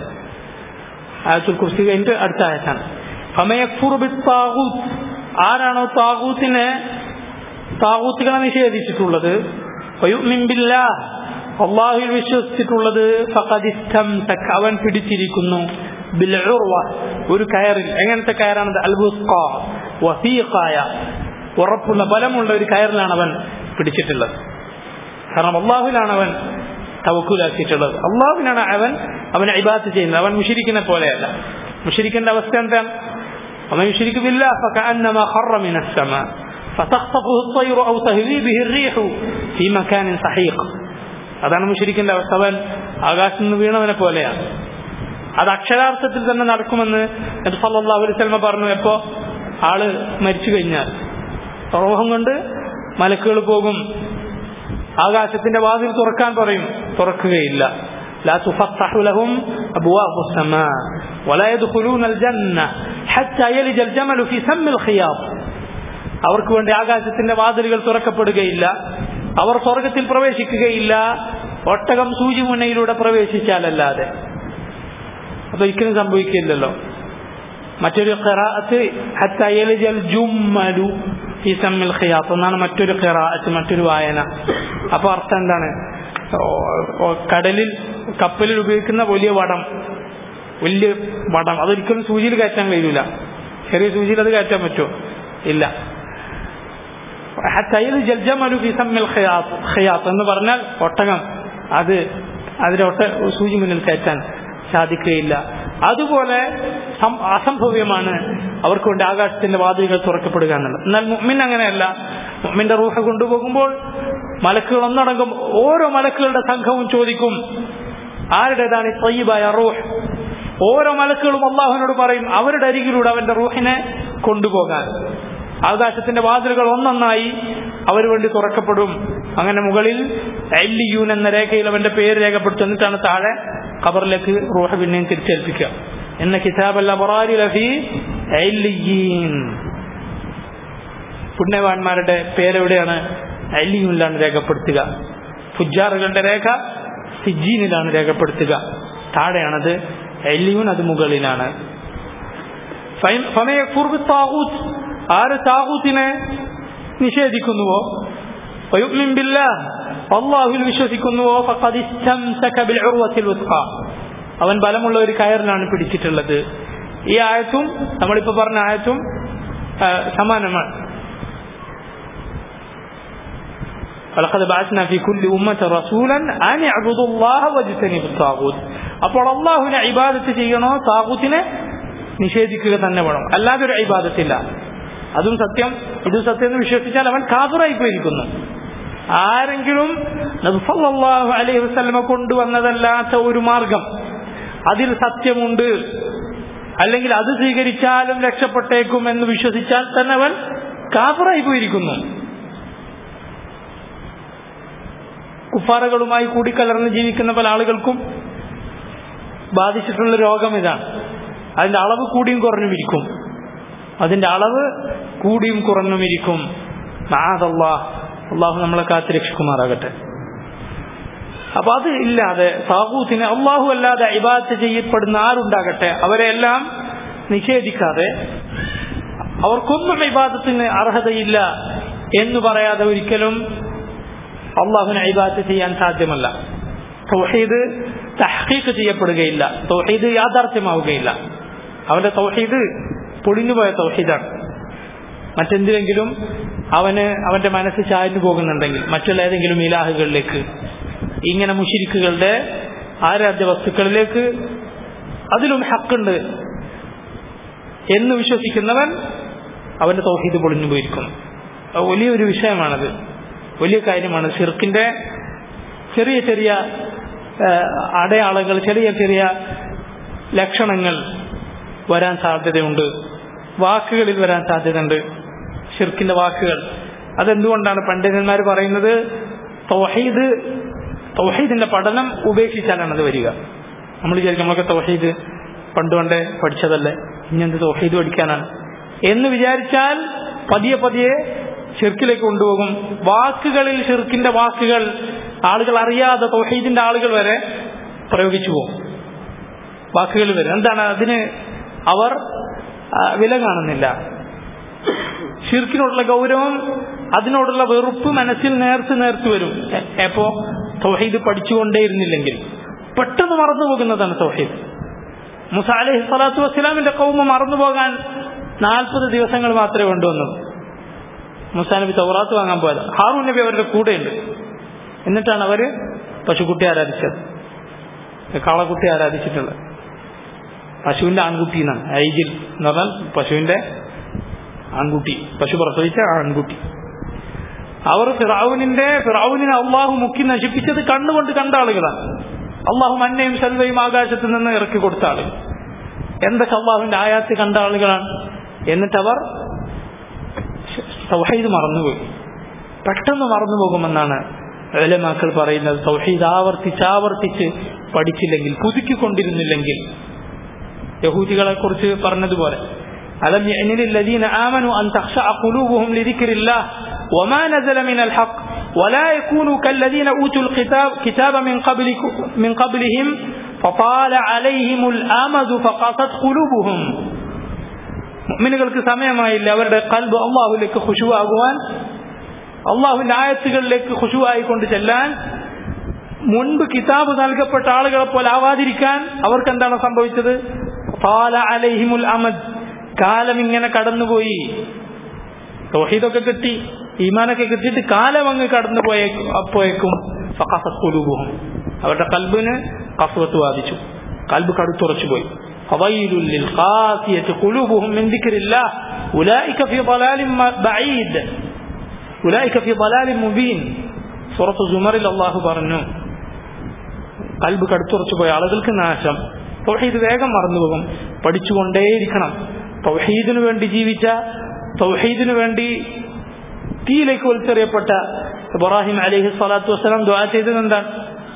ആയത്തുൽ കുർസി കഴിഞ്ഞിട്ട് അടുത്ത ആയത്താണ് فمن يكفر بالطاغوت ആരാണോ താഗൂത്തിനെ താഗൂത്തുകളെ നിഷേധിച്ചിട്ടുള്ളത് ويؤمن بالله അള്ളാഹുവിൽ വിശ്വസിച്ചിട്ടുള്ളത് ഫഖദ് ഇസ്തംസക അവൻ പിടിച്ചിരിക്കുന്നു ബിൽഉർവ ഒരു കയറിൽ എങ്ങനത്തെ കയറാണത് അൽബുസ്ഖ വസീഖായ ഉറപ്പുള്ള ബലമുള്ള ഒരു കയറിലാണ് അവൻ പിടിച്ചിട്ടുള്ളത് കാരണം അള്ളാഹുവിലാണ് അവൻ തവക്കുലാക്കിയിട്ടുള്ളത് അള്ളാഹുവിനാണ് അവൻ അവനെ ഇബാത്ത് ചെയ്യുന്നത് അവൻ മുഷിരിക്കിനെ പോലെയല്ല മുഷിരിക്കിന്റെ അവസ്ഥ എന്താണ് അവൻ يشرك بالله فكأنما خر من السماء فتخطفه الطير أو تهوي به الريح في مكان سحيق അതാണ് മുഷിരിക്കിന്റെ അവസ്ഥ അവൻ ആകാശത്ത് നിന്ന് വീണവനെ പോലെയാണ് അത് അക്ഷരാർത്ഥത്തിൽ തന്നെ നടക്കുമെന്ന് നബി സല്ലല്ലാഹു അലൈഹി വസല്ലം പറഞ്ഞു എപ്പോ ആള് മരിച്ചു കഴിഞ്ഞാൽ റോഹം കൊണ്ട് മലക്കുകൾ പോകും ആകാശത്തിന്റെ വാതിൽ തുറക്കാൻ പറയും തുറക്കുകയില്ല لا تفتح لهم أبواب السماء ولا يدخلون الجنة حتى يلج الجمل في سم الخياط അവർക്ക് വേണ്ടി ആകാശത്തിന്റെ വാതിലുകൾ തുറക്കപ്പെടുകയില്ല അവർ സ്വർഗത്തിൽ പ്രവേശിക്കുകയില്ല ഒട്ടകം സൂചിമുനയിലൂടെ പ്രവേശിച്ചാലല്ലാതെ അതൊരിക്കലും സംഭവിക്കില്ലല്ലോ മറ്റൊരു ഖിറാഅത്ത് ഹത്താ യലിജൽ ജുമ്മലു ഫീ സമ്മിൽ ഖിയാത്ത് എന്നാണ് മറ്റൊരു ഖിറാഅത്ത് മറ്റൊരു വായന അപ്പോൾ അർത്ഥം എന്താണ് ഓ- ഓ- കടലിൽ കപ്പലിൽ ഉപയോഗിക്കുന്ന വലിയ വടം വലിയ വടം അതൊരിക്കലും സൂചിയിൽ കയറ്റാൻ കഴിയില്ല ചെറിയ സൂചിയിൽ അത് കയറ്റാൻ പറ്റുമോ ഇല്ല ഹത്താ യലിജൽ ജമലു ഫീ സമ്മിൽ ഖിയാത്ത് ഖിയാത്ത് എന്ന് പറഞ്ഞാൽ ഒട്ടകം അത് അതിലൊട്ട സൂചി മുന്നിൽ കയറ്റാൻ സാധിക്കുകയില്ല അതുപോലെ സം- അസംഭവ്യമാണ് അവർക്ക് വേണ്ടി ആകാശത്തിന്റെ വാതിലുകൾ തുറക്കപ്പെടുക എന്നുള്ളത് എന്നാൽ മുഅ്മിൻ അങ്ങനെയല്ല മുഅ്മിന്റെ റൂഹ കൊണ്ടുപോകുമ്പോൾ മലക്കുകൾ ഒന്നടങ്കം ഓരോ മലക്കുകളുടെ സംഘവും ചോദിക്കും ആരുടേതാണ് ഈ തയ്യബായ റൂഹ് ഓരോ മലക്കുകളും അള്ളാഹുവിനോട് പറയും അവരുടെ അരികിലൂടെ അവന്റെ റൂഹിനെ കൊണ്ടുപോകാൻ ആകാശത്തിന്റെ വാതിലുകൾ ഒന്നൊന്നായി അവർ വേണ്ടി തുറക്കപ്പെടും അങ്ങനെ മുകളിൽ എല്ലിയൂൻ എന്ന രേഖയിൽ അവന്റെ പേര് രേഖപ്പെടുത്തും എന്നിട്ടാണ് താഴെ ഖബറിലേക്ക് റൂഹ പിന്നെയും തിരിച്ചേൽപ്പിക്കുക എന്ന കിതാബ് ലഫി എല്ലിയീൻ പുണ്യവാന്മാരുടെ പേരെവിടെയാണ് അല്ലിയൂനിലാണ് രേഖപ്പെടുത്തുക ഫുജാറുകളുടെ രേഖ സിജീനിലാണ് രേഖപ്പെടുത്തുക താഴെയാണത് എല്ലിയൂൻ അത് മുകളിലാണ് ഫൈ- ഫമയക്ഫുർ ബിത്താഗൂത്ത്. ആര് താകൂത്തിനെ നിഷേധിക്കുന്നുവോ വയുഗ്മിൻ ബില്ലാഹ് അള്ളാഹുവിൽ വിശ്വസിക്കുന്നുവോ ഫഖദ് ഇസ്തംസക ബിൽഉർവത്തിൽ വുസ്ഖ. അവൻ ബലമുള്ള ഒരു കയറിലാണ് പിടിച്ചിട്ടുള്ളത് ഈ ആയത്തും നമ്മളിപ്പോ പറഞ്ഞ ആയത്തും ആ, സമാനമാണ് ولقد بعثنا في كل أمة رسولا أن اعبدوا الله واجتنبوا الطاغوت അപ്പോൾ അള്ളാഹുവിനെ ഇബാദത്ത് ചെയ്യണോ താകൂത്തിനെ നിഷേധിക്കുക തന്നെ വേണം അല്ലാതെ ഒരു ഇബാദത്തില്ല അതും സത്യം ഇതും സത്യം എന്ന് വിശ്വസിച്ചാൽ അവൻ കാതുറായി പോയിരിക്കുന്നു ആരെങ്കിലും നബ്സല്ലാഹു അലൈഹി വസ്ലമ കൊണ്ടുവന്നതല്ലാത്ത ഒരു മാർഗം അതിൽ സത്യമുണ്ട് അല്ലെങ്കിൽ അത് സ്വീകരിച്ചാലും രക്ഷപ്പെട്ടേക്കും എന്ന് വിശ്വസിച്ചാൽ തന്നെ അവൻ കാഫറായി പോയിരിക്കുന്നു കുഫാറകളുമായി കൂടിക്കലർന്ന് ജീവിക്കുന്ന പല ആളുകൾക്കും ബാധിച്ചിട്ടുള്ള രോഗം ഇതാണ് അതിന്റെ അളവ് കൂടിയും കുറഞ്ഞും ഇരിക്കും അതിന്റെ അളവ് കൂടിയും കുറഞ്ഞും ഇരിക്കും മാതല്ലാ അള്ളാഹു നമ്മളെ കാത്ത് രക്ഷിക്കുമാറാകട്ടെ അപ്പൊ അത് ഇല്ലാതെ സാഹൂത്തിനെ അള്ളാഹു അല്ലാതെ ഇബാദത്ത് ചെയ്യപ്പെടുന്ന ആരുണ്ടാകട്ടെ അവരെല്ലാം നിഷേധിക്കാതെ അവർക്കൊന്നും ഇബാദത്തിന് അർഹതയില്ല എന്ന് പറയാതെ ഒരിക്കലും അള്ളാഹുവിനെ ഇബാദത്ത് ചെയ്യാൻ സാധ്യമല്ല തൗഹീദ് തഹ്ഖീഖ് ചെയ്യപ്പെടുകയില്ല തൗഹീദ് യാഥാർത്ഥ്യമാവുകയില്ല അവന്റെ തൗഹീദ് പൊളിഞ്ഞുപോയ തൗഹീദാണ് മറ്റെന്തിലെങ്കിലും അവന് അവന്റെ മനസ്സ് ചായഞ്ഞു പോകുന്നുണ്ടെങ്കിൽ മറ്റുള്ള ഏതെങ്കിലും ഇലാഹുകളിലേക്ക് ഇങ്ങനെ മുഷിരിക്കുകളുടെ ആരാധ്യ വസ്തുക്കളിലേക്ക് അതിലും ഹക്കുണ്ട് എന്ന് വിശ്വസിക്കുന്നവൻ അവന്റെ തൗഹീദ് പൊളിഞ്ഞു പോയിരിക്കുന്നു അത് വലിയൊരു വിഷയമാണത് വലിയ കാര്യമാണ് ഷിർക്കിന്റെ ചെറിയ ചെറിയ ആ, അടയാളങ്ങൾ ചെറിയ ചെറിയ ലക്ഷണങ്ങൾ വരാൻ സാധ്യതയുണ്ട് വാക്കുകളിൽ വരാൻ സാധ്യതയുണ്ട് ഷിർക്കിന്റെ വാക്കുകൾ അതെന്തുകൊണ്ടാണ് പണ്ഡിതന്മാർ പറയുന്നത് തൗഹീദ് തൗഹീദിന്റെ പഠനം ഉപേക്ഷിച്ചാലാണ് അത് വരിക നമ്മൾ വിചാരിക്കും നമ്മളൊക്കെ തൗഹീദ് പണ്ട് പണ്ടേ പഠിച്ചതല്ലേ ഇനി എന്ത് തൗഹീദ് പഠിക്കാനാണ് എന്ന് വിചാരിച്ചാൽ പതിയെ പതിയെ ഷിർക്കിലേക്ക് കൊണ്ടുപോകും വാക്കുകളിൽ ഷിർക്കിന്റെ വാക്കുകൾ ആളുകൾ അറിയാതെ തൗഹീദിന്റെ ആളുകൾ വരെ പ്രയോഗിച്ചു പോകും വാക്കുകൾ വരെ എന്താണ് അതിന് അവർ ആ, വില കാണുന്നില്ല ഷിർക്കിനോടുള്ള ഗൗരവം അതിനോടുള്ള വെറുപ്പ് മനസ്സിൽ നേർത്ത് നേർത്ത് വരും എ- എപ്പോ തൗഹീദ് പഠിച്ചുകൊണ്ടേയിരുന്നില്ലെങ്കിൽ പെട്ടെന്ന് മറന്നു പോകുന്നതാണ് തൗഹീദ് മുസ അലൈഹി സ്വലാത്തു വസ്സലാമിന്റെ കൗമ മറന്നു പോകാൻ നാൽപ്പത് ദിവസങ്ങൾ മാത്രമേ കൊണ്ടുവന്നുള്ളൂ മുസാ നബി തൗറാത്ത് വാങ്ങാൻ പോയത് ഹാറൂൻ നബി അവരുടെ കൂടെയുണ്ട് എന്നിട്ടാണ് അവര് പശുക്കുട്ടി ആരാധിച്ചത് കാളക്കുട്ടി ആരാധിച്ചിട്ടുള്ളത് പശുവിന്റെ ആൺകുട്ടി എന്നാണ് ഐജിൽ എന്ന് പറഞ്ഞാൽ പശുവിന്റെ ആൺകുട്ടി പശു പ്രസവിച്ച ആൺകുട്ടി അവർ ഫിറാവുനിന്റെ ഫിറാവുനിനെ അള്ളാഹു മുക്കി നശിപ്പിച്ചത് കണ്ണുകൊണ്ട് കണ്ട ആളുകളാണ് അള്ളാഹു മന്നയും ശൽവയും ആകാശത്ത് നിന്ന് ഇറക്കി കൊടുത്ത ആളുകൾ എന്തൊക്കെ അള്ളാഹുവിന്റെ ആയാത്ത് കണ്ട ആളുകളാണ് എന്നിട്ടവർ തൗഹീദ് മറന്നുപോയി പെട്ടെന്ന് മറന്നു പോകുമെന്നാണ് ഏലമാക്കൾ പറയുന്നത് തൗഹീദ് ആവർത്തിച്ച് ആവർത്തിച്ച് പഠിച്ചില്ലെങ്കിൽ പുതുക്കിക്കൊണ്ടിരുന്നില്ലെങ്കിൽ യഹൂദികളെ കുറിച്ച് പറഞ്ഞതുപോലെ ألم يأن للذين آمنوا أن تخشع قلوبهم لذكر الله وما نزل من الحق ولا يكونوا كالذين أوتوا الكتاب كتاب من قبلكم من قبلهم فطال عليهم الأمد فقاست قلوبهم മുഅ്മിനുകൾക്ക് സമയമായില്ല അവരുടെ കൽബ് അള്ളാഹുലേക്ക് ഖുശുവാകുവാൻ അള്ളാഹുവിന്റെ ആയത്തുകളിലേക്ക് ഖുശുവായിക്കൊണ്ട് ചെല്ലാൻ മുൻപ് കിതാബ് നൽകപ്പെട്ട ആളുകളെ പോലെ ആവാതിരിക്കാൻ അവർക്ക് എന്താണ് സംഭവിച്ചത് ഫാല അലൈഹിമുൽ അമദ് കാലം ഇങ്ങനെ കടന്നുപോയി തൗഹീദൊക്കെ കിട്ടി ഈമാനൊക്കെ കിട്ടിയിട്ട് കാലം അങ്ങ് കടന്നു പോയേക്കും അപ്പോയേക്കും ഫഖസത് ഖുലൂബുഹും അവരുടെ കൽബിന് കഫ്വത്ത് ബാധിച്ചു കൽബ് കടുത്തുറച്ചു പോയി فويل للقاسية قلوبهم من ذكر الله أولئك في ضلال بعيد أولئك في ضلال مبين سورة زمر الله പറഞ്ഞു കൽബ് കടുത്തുറച്ചു പോയ ആളുകൾക്ക് നാശം തൗഹീദ് വേഗം മറന്നുപോകും പഠിച്ചുകൊണ്ടേയിരിക്കണം തൗഹീദിനു വേണ്ടി ജീവിച്ച തൗഹീദിനു വേണ്ടി തീയിലേക്ക് വലിച്ചെറിയപ്പെട്ട ഇബ്രാഹിം അലൈഹി സ്വലാത്തു വസ്സലാം ദുആ ചെയ്തത് എന്താണ്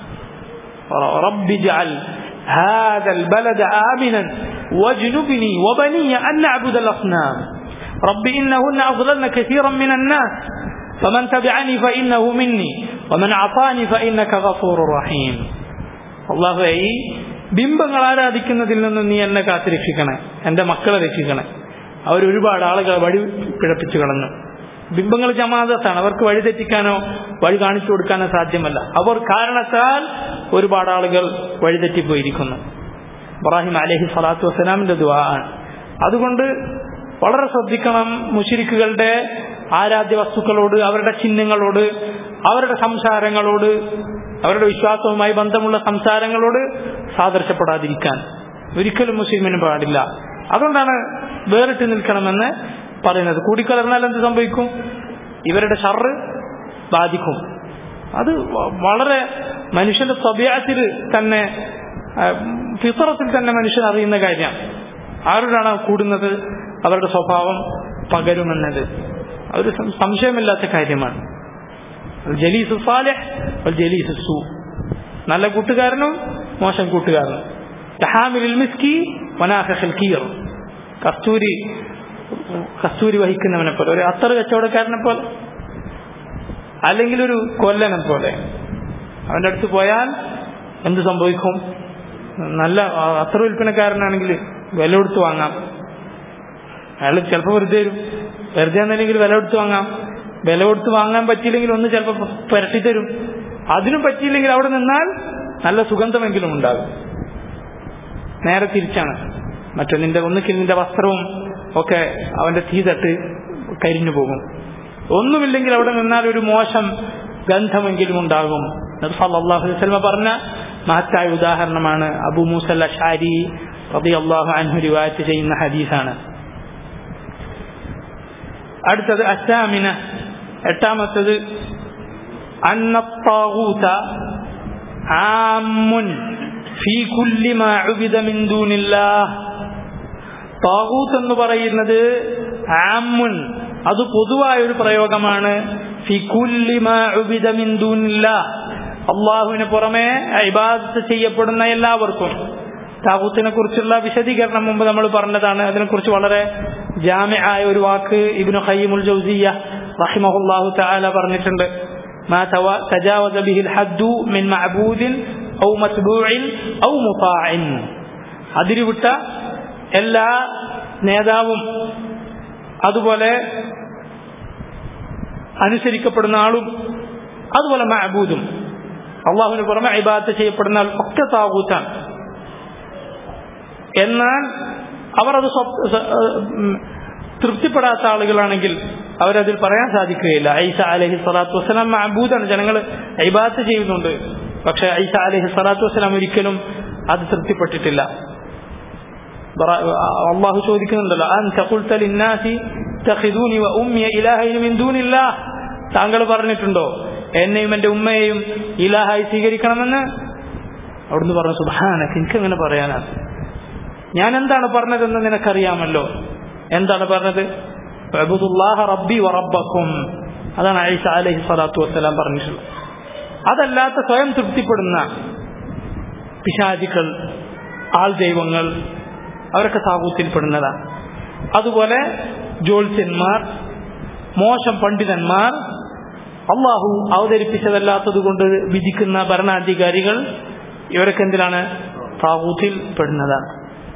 റബ്ബി ജഅൽ هذا البلد آمنا واجنبني وبني أن نعبد الأصنام رب إنهن أضللن كثيرا من الناس فمن تبعني فإنه مني ومن عصاني فإنك غفور رحيم الله ഈ ബിംബങ്ങൾ ആരാധിക്കുന്നതിൽ നിന്ന് നീ എന്നെ കാത്തിരക്ഷിക്കണേ എൻ്റെ മക്കളെ രക്ഷിക്കണേ അവർ ഒരുപാട് ആളുകളെ വഴി പിഴപ്പിച്ചു കളഞ്ഞു ബിംബങ്ങൾ ജമാഅത്താണ് അവർക്ക് വഴി തെറ്റിക്കാനോ വഴി കാണിച്ചു കൊടുക്കാനോ സാധ്യമല്ല അവർ കാരണത്താൽ ഒരുപാട് ആളുകൾ വഴിതെറ്റിപ്പോയിരിക്കുന്നു ഇബ്രാഹിം അലഹി സ്വലാത്തു വസ്സലാമിന്റെ ദുആ ആണ് അതുകൊണ്ട് വളരെ ശ്രദ്ധിക്കണം മുഷിരിക്കുകളുടെ ആരാധ്യ വസ്തുക്കളോട് അവരുടെ ചിഹ്നങ്ങളോട് അവരുടെ സംസാരങ്ങളോട് അവരുടെ വിശ്വാസവുമായി ബന്ധമുള്ള സംസാരങ്ങളോട് സാദൃശ്യപ്പെടാതിരിക്കാൻ ഒരിക്കലും മുസ്ലിമിന് പാടില്ല അതുകൊണ്ടാണ് വേറിട്ട് നിൽക്കണമെന്ന് പറയുന്നത് കൂടിക്കലർന്നാൽ എന്ത് സംഭവിക്കും ഇവരുടെ ഷറ് ബാധിക്കും അത് വളരെ മനുഷ്യന്റെ സ്വഭാവത്തിൽ തന്നെ ഫിത്തറത്തിൽ തന്നെ മനുഷ്യൻ അറിയുന്ന കാര്യമാണ് ആരോടാണ് കൂടുന്നത് അവരുടെ സ്വഭാവം പകരുമെന്നത് ഒരു സംശയമില്ലാത്ത കാര്യമാണ് ജലീസ് സാലിഹ് ജലീസ് സു നല്ല കൂട്ടുകാരനും മോശം കൂട്ടുകാരനും തഹാമിൽ മിസ്കി വനാഖൽ കീർ കസ്തൂരി കസ്തൂരി വഹിക്കുന്നവനെ പോലെ ഒരു അത്തറ് കച്ചവടക്കാരനെ പോലെ അല്ലെങ്കിൽ ഒരു കൊല്ലനെ പോലെ അവന്റെ അടുത്ത് പോയാൽ എന്ത് സംഭവിക്കും നല്ല അത്ര വിൽപ്പനക്കാരനാണെങ്കിൽ വില കൊടുത്ത് വാങ്ങാം അയാൾ ചിലപ്പോൾ വെറുതെ തരും വെറുതെ എന്നല്ലെങ്കിൽ വില കൊടുത്ത് വാങ്ങാം വില കൊടുത്ത് വാങ്ങാൻ പറ്റിയില്ലെങ്കിൽ ഒന്ന് ചിലപ്പോൾ പുരട്ടി തരും അതിനും പറ്റിയില്ലെങ്കിൽ അവിടെ നിന്നാൽ നല്ല സുഗന്ധമെങ്കിലും ഉണ്ടാകും നേരെ തിരിച്ചാണ് മറ്റൊന്നിന്റെ ഒന്നുകിൽ നിന്റെ വസ്ത്രവും ഒക്കെ അവന്റെ തീ തട്ട് കരിഞ്ഞു പോകും ഒന്നുമില്ലെങ്കിൽ അവിടെ നിന്നാൽ ഒരു മോശം ഗന്ധമെങ്കിലും ഉണ്ടാകും അള്ളാഹു വസ്ലമ പറഞ്ഞ മഹത്തായ ഉദാഹരണമാണ് അബു മൂസൽ അഷാരി റബി അള്ളാഹു അൻഹു റിവായത്ത് ചെയ്യുന്ന ഹദീസാണ് അടുത്തത് അസാമിന എട്ടാമത്തത് അന്നത്താവൂത്ത ആമുൻ ഫീ കുല്ലി മാ ഉബിദ മിൻ ദൂനില്ലാഹ് താവൂത്ത് എന്ന് പറയുന്നത് ആമുൻ അത് പൊതുവായ ഒരു പ്രയോഗമാണ് ഫി കുല്ലി മാ ഉബിദ മിൻ ദൂനില്ലാഹ് അള്ളാഹുവിന് പുറമെ ഇബാദത്ത് ചെയ്യപ്പെടുന്ന എല്ലാവർക്കും താവൂത്തിനെ കുറിച്ചുള്ള വിശദീകരണം മുമ്പ് നമ്മൾ പറഞ്ഞതാണ് അതിനെക്കുറിച്ച് വളരെ ജാമ്യായ ഒരു വാക്ക് ഇബ്നു ഖയ്യിമുൽ ജൗസിയ റഹിമഹുല്ലാഹു തആല പറഞ്ഞിട്ടുണ്ട് ما تجاوز به الحد من معبود أو متبوع أو مطاع അതിരുവിട്ട എല്ലാ നേതാവും അതുപോലെ അനുസരിക്കപ്പെടുന്ന ആളും അതുപോലെ മഅബൂദും അള്ളാഹുവിന് പുറമെ ഇബാദത്ത് ചെയ്യപ്പെടുന്ന ആൾ ഒക്കെ താകൂത്താണ് എന്നാൽ അവർ അത് തൃപ്തിപ്പെടാത്ത ആളുകളാണെങ്കിൽ അവരതിൽ പറയാൻ സാധിക്കുകയില്ല ഐസ അലഹി സ്വലാത്തു വസ്സലാം മഅബൂദാണ് ജനങ്ങൾ ഇബാദത്ത് ചെയ്യുന്നുണ്ട് പക്ഷെ ഐസ അലഹി സ്വലാത്തു വസ്സലാം ഒരിക്കലും അത് തൃപ്തിപ്പെട്ടിട്ടില്ല അള്ളാഹു ചോദിക്കുന്നുണ്ടല്ലോ അൻത ഖുൽത ലിന്നാസി തഖിദൂനി വ ഉമ്മിയ ഇലാഹൈന മിൻ ദൂനില്ലാഹ് താങ്കൾ പറഞ്ഞിട്ടുണ്ടോ എന്നെയും എന്റെ ഉമ്മയെയും ഇലാഹായി സ്വീകരിക്കണമെന്ന് അവിടുന്ന് പറഞ്ഞു സുബാനക്ക് എനിക്കങ്ങനെ പറയാനാണ് ഞാൻ എന്താണ് പറഞ്ഞതെന്ന് നിനക്കറിയാമല്ലോ എന്താണ് പറഞ്ഞത് റബ്ബി വറബ്ബക്കും അതാണ് ഐസ അലഹി സ്വലാത്തു വസ്സലാം പറഞ്ഞിട്ടുള്ളത് അതല്ലാത്ത സ്വയം തൃപ്തിപ്പെടുന്ന പിശാചികൾ ആൾ ദൈവങ്ങൾ അവരൊക്കെ താകൂത്തിൽപ്പെടുന്നതാണ് അതുപോലെ ജ്യോത്സ്യന്മാർ മോശം പണ്ഡിതന്മാർ അള്ളാഹു അവതരിപ്പിച്ചതല്ലാത്തത് കൊണ്ട് വിധിക്കുന്ന ഭരണാധികാരികൾ ഇവരൊക്കെ എന്തിനാണ് താകൂത്തിൽ പെടുന്നതാണ്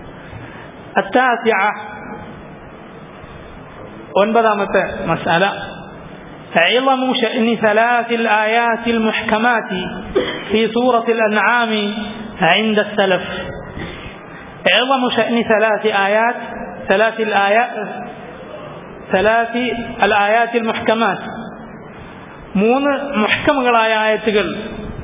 ഒൻപതാമത്തെ മസാല عظم شأن ثلاث الآيات المحكمات في سورة الأنعام عند السلف عظم شأن ثلاث آيات ثلاث الآيات ثلاث الآيات المحكمات മൂന്ന് മുഹക്കമുകളായ ആയത്തുകൾ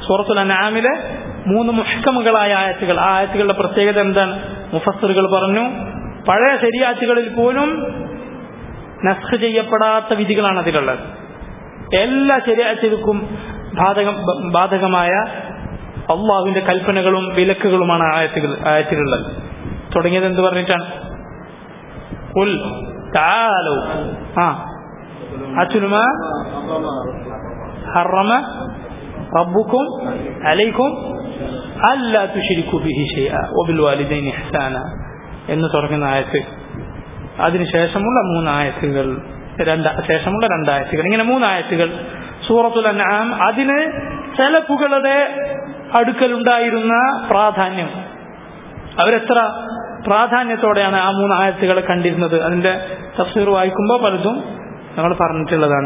സൂറത്തുൽ അനാമിലെ മൂന്ന് മുഹ്കമുകളായ ആയത്തുകൾ ആ ആയത്തുകളുടെ പ്രത്യേകത എന്താണ് മുഫസ്സറുകൾ പറഞ്ഞു പഴയ ശരിയാറ്റുകളിൽ പോലും നസ്ഖ് ചെയ്യപ്പെടാത്ത വിധികളാണ് അതിലുള്ളത് എല്ലാ ശരിയാറ്റുകൾക്കും ബാധക ബാധകമായ അള്ളാഹുവിന്റെ കൽപ്പനകളും വിലക്കുകളുമാണ് ആയത്തുകൾ ആയത്തുകളിലുള്ളത് തുടങ്ങിയത് എന്ത് പറഞ്ഞിട്ടാണ് قل تعالوا ها أتل ما حرم ربكم عليكم ألا تشركوا به شيئا وبالوالدين إحسانا എന്ന് തുടങ്ങുന്ന ആയത്ത് അതിനുശേഷമുള്ള മൂന്ന് ആയത്തുകൾ രണ്ട് ശേഷമുള്ള രണ്ടായത്തുകൾ ഇങ്ങനെ മൂന്നായത്തുകൾ സൂറത്തുൽ അൻആം അതിന് ചെലപ്പുകളുടെ അടുക്കലുണ്ടായിരുന്ന പ്രാധാന്യം അവരെത്ര പ്രാധാന്യത്തോടെയാണ് ആ മൂന്ന് ആയത്തുകളെ കണ്ടിരുന്നത് അതിന്റെ തഫ്സീർ വായിക്കുമ്പോൾ പലതും നമ്മൾ പറഞ്ഞിട്ടുള്ളതാണ്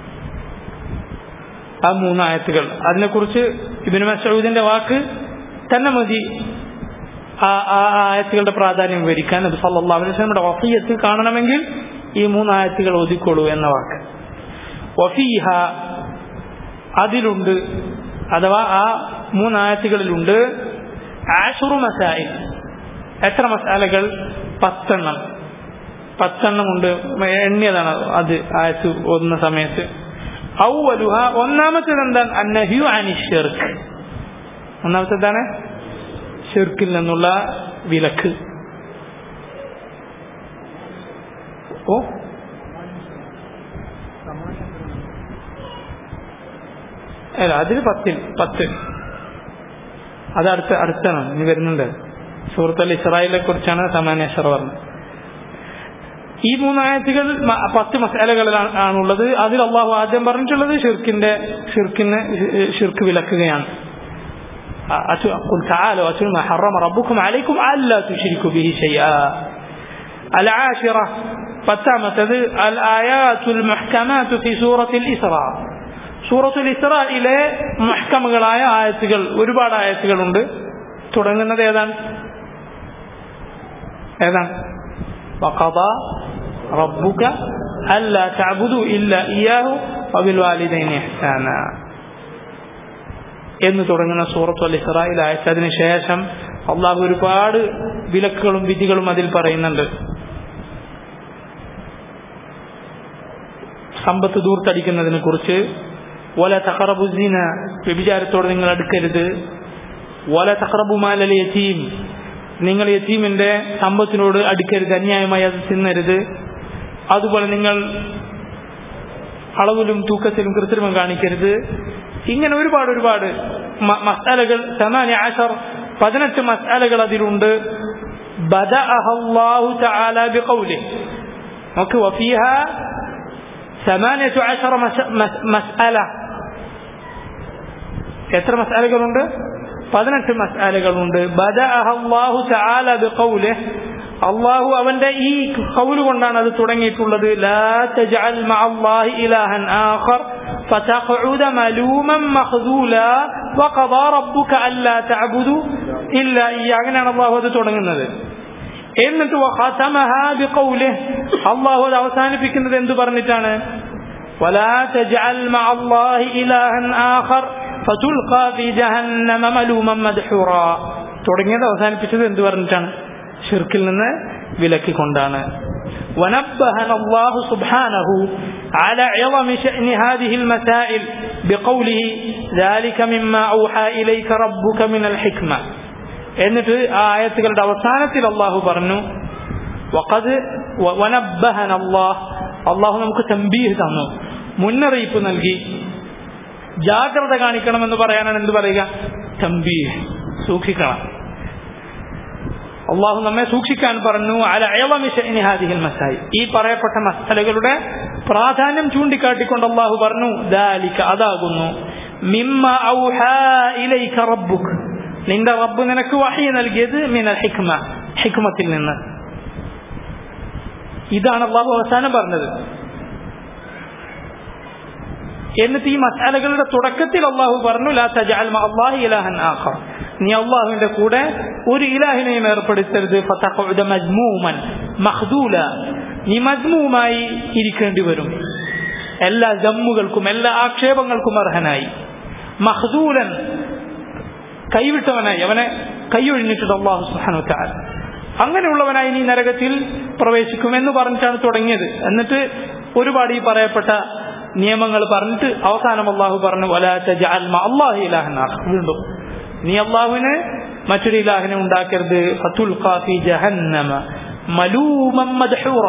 ആ മൂന്ന് ആയത്തുകൾ അതിനെക്കുറിച്ച് ഇബിന് മസൂദിന്റെ വാക്ക് തന്നെ മതി ആ ആ ആയത്തുകളുടെ പ്രാധാന്യം വിവരിക്കാൻ അത് സല്ലാ അലൈഹിയുടെ വഫീയത്ത് കാണണമെങ്കിൽ ഈ മൂന്ന് ആയത്തുകൾ ഒതുക്കൊള്ളൂ എന്ന വാക്ക് വഫീഹ അതിലുണ്ട് അഥവാ ആ മൂന്നായത്തുകളിലുണ്ട് ആഷുറു മസായി എത്ര മസാലകൾ പത്തെണ്ണം പത്തെണ്ണം ഉണ്ട് എണ്ണിയതാണ് അത് ആയത്ത് ഓതുന്ന സമയത്ത് ഔവലുഹ ഒന്നാമത്തേത് എന്താണ് അന്നഹ്യു അനിഷിർക്ക് ഒന്നാമത്തേതാണ് ഷിർക്കിൽ നിന്നുള്ള വിലക്ക് ഓ അല്ല അതിന് പത്തിൽ പത്ത് അത് അടുത്ത അടുത്താണ് ഇനി വരുന്നുണ്ട് സൂറത്തുൽ ഇസ്രായേലിനെ കുറിച്ചാണ് സമാനേശ്വർ പറഞ്ഞത് ഈ മൂന്നായത്തുകൾ പത്ത് മസാലകളിലാണ് ആണുള്ളത് അതിൽ അള്ളാഹു ആദ്യം പറഞ്ഞിട്ടുള്ളത് ഷിർക്കിന്റെ ഷിർക്കിന് ഷിർക്ക് വിലക്കുകയാണ് قل تعالوا أتل ما حرم ربكم عليكم ألا تشركوا به شيئا العاشرة പത്താമത്തത് അൽ ആയാത്തുൽ മുഹ്കമാത്തു ഫി സൂറത്തിൽ ഇസ്ര സൂറത്തുൽ ഇസ്രയിലെ മുഹ്കമുകളായ ആയത്തുകൾ ഒരുപാട് ആയത്തുകളുണ്ട് തുടങ്ങുന്നത് ഏതാണ് ഏതാണ് وقضى ربك ألا تعبدوا إلا إياه وبالوالدين إحسانا എന്ന് തുടങ്ങുന്ന സൂറത്ത് അൽ ഇസ്രായിൽ അയച്ചതിന് ശേഷം അള്ളാഹു ഒരുപാട് വിലക്കുകളും വിധികളും അതിൽ പറയുന്നുണ്ട് സമ്പത്ത് ദൂർത്തടിക്കുന്നതിനെ കുറിച്ച് വല തഖറബുസീന വ്യഭിചാരത്തോട് നിങ്ങൾ അടുക്കരുത് വല തഖറബുമാലൽ യതീം നിങ്ങൾ യതീമിന്റെ സമ്പത്തിനോട് അടുക്കരുത് അന്യായമായി അത് തിന്നരുത് അതുപോലെ നിങ്ങൾ അളവിലും തൂക്കത്തിലും കൃത്രിമം കാണിക്കരുത് ഇങ്ങനെ ഒരുപാട് ഒരുപാട് മസാലകൾ സമാനി ആഷർ പതിനെട്ട് മസാലകൾ അതിലുണ്ട് നമുക്ക് വഫീഹ ثمانية عشر مسألة എത്ര മസാലകളുണ്ട് പതിനെട്ട് മസാലകളുണ്ട് അള്ളാഹു തആല ബിഖൗലിഹ് അള്ളാഹു അവന്റെ ഈ കൗല് കൊണ്ടാണ് അത് തുടങ്ങിയിട്ടുള്ളത് ലാ തജ്അൽ മഅല്ലാഹി ഇലാഹൻ ആഖർ فتقعد ملوما مخذولا وقضى ربك ألا تعبدوا إلا إياه അങ്ങനെയാണ് അള്ളാഹു അത് തുടങ്ങുന്നത് എന്നിട്ട് അള്ളാഹു അത് അവസാനിപ്പിക്കുന്നത് എന്ത് പറഞ്ഞിട്ടാണ് ولا تجعل مع الله إلها آخر فتلقى في جهنم ملوما مدحورا തുടങ്ങിയത് അവസാനിപ്പിച്ചത് എന്ത് പറഞ്ഞിട്ടാണ് ഷിർക്കിൽ നിന്ന് വിലക്കിക്കൊണ്ടാണ് ونبهنا الله سبحانه على عظم شأن هذه المسائل بقوله ذلك مما أوحى إليك ربك من الحكمة എന്നിട്ട് ആ ആയത്തുകളുടെ അവസാനത്തിൽ അള്ളാഹു പറഞ്ഞു വഖദ് വനബ്ബഹന അള്ളാഹ് അള്ളാഹു നമുക്ക് തമ്പീഹ് തന്നു മുന്നറിയിപ്പ് നൽകി ജാഗ്രത കാണിക്കണമെന്ന് പറയാനാണ് എന്ത് പറയുക തമ്പീഹ് സൂക്ഷിക്കണം അള്ളാഹു നമ്മെ സൂക്ഷിക്കാൻ പറഞ്ഞു അല അയവമിഷഹാദിഹിൽ മസായി ഈ പറയപ്പെട്ട മസാലകളുടെ പ്രാധാന്യം ചൂണ്ടിക്കാട്ടിക്കൊണ്ട് അള്ളാഹു പറഞ്ഞു ദാലിക അതാകുന്നു മിമ്മ ഔഹാ ഇലൈക റബ്ബുക്ക് നിന്റെ റബ്ബ് നിനക്ക് വഹി നൽകിയത് മിനൽ ഹിക്മ ഹിക്മത്തിൽ നിന്ന് ഇതാണ് അള്ളാഹു അവസാനം പറഞ്ഞത് എന്നിട്ട് ഈ മസാലകളുടെ തുടക്കത്തിൽ അള്ളാഹു പറഞ്ഞു ലാ തജഅൽ അള്ളാഹി ഇലാഹൻ ആഖർ നീ അള്ളാഹുവിന്റെ കൂടെ ഒരു ഇലാഹിനെയും ഏർപ്പെടുത്തരുത് ഫതഖഉദ മജ്മൂമൻ മഖ്ദൂല നീ മജ്മൂമായി ഇരിക്കേണ്ടി വരും എല്ലാ ജമ്മുകൾക്കും എല്ലാ ആക്ഷേപങ്ങൾക്കും അർഹനായി മഖ്ദൂലൻ കൈവിട്ടവനായി അവനെ കൈയൊഴിഞ്ഞിട്ടുണ്ട് അള്ളാഹു സുഹാനു താൻ അങ്ങനെയുള്ളവനായി നീ നരകത്തിൽ പ്രവേശിക്കുമെന്ന് പറഞ്ഞിട്ടാണ് തുടങ്ങിയത് എന്നിട്ട് ഒരുപാട് ഈ പറയപ്പെട്ട നിയമങ്ങൾ പറഞ്ഞിട്ട് അവസാനം അള്ളാഹു പറഞ്ഞു അള്ളാഹു ഇലാഹനാണ് വീണ്ടും നീ അള്ളാഹുവിന് മറ്റൊരു ഇലാഹിനെ ഉണ്ടാക്കരുത് ഫത്തുൽ ഖാഫി ജഹന്നമ മലൂമം മദ്ഹൂറ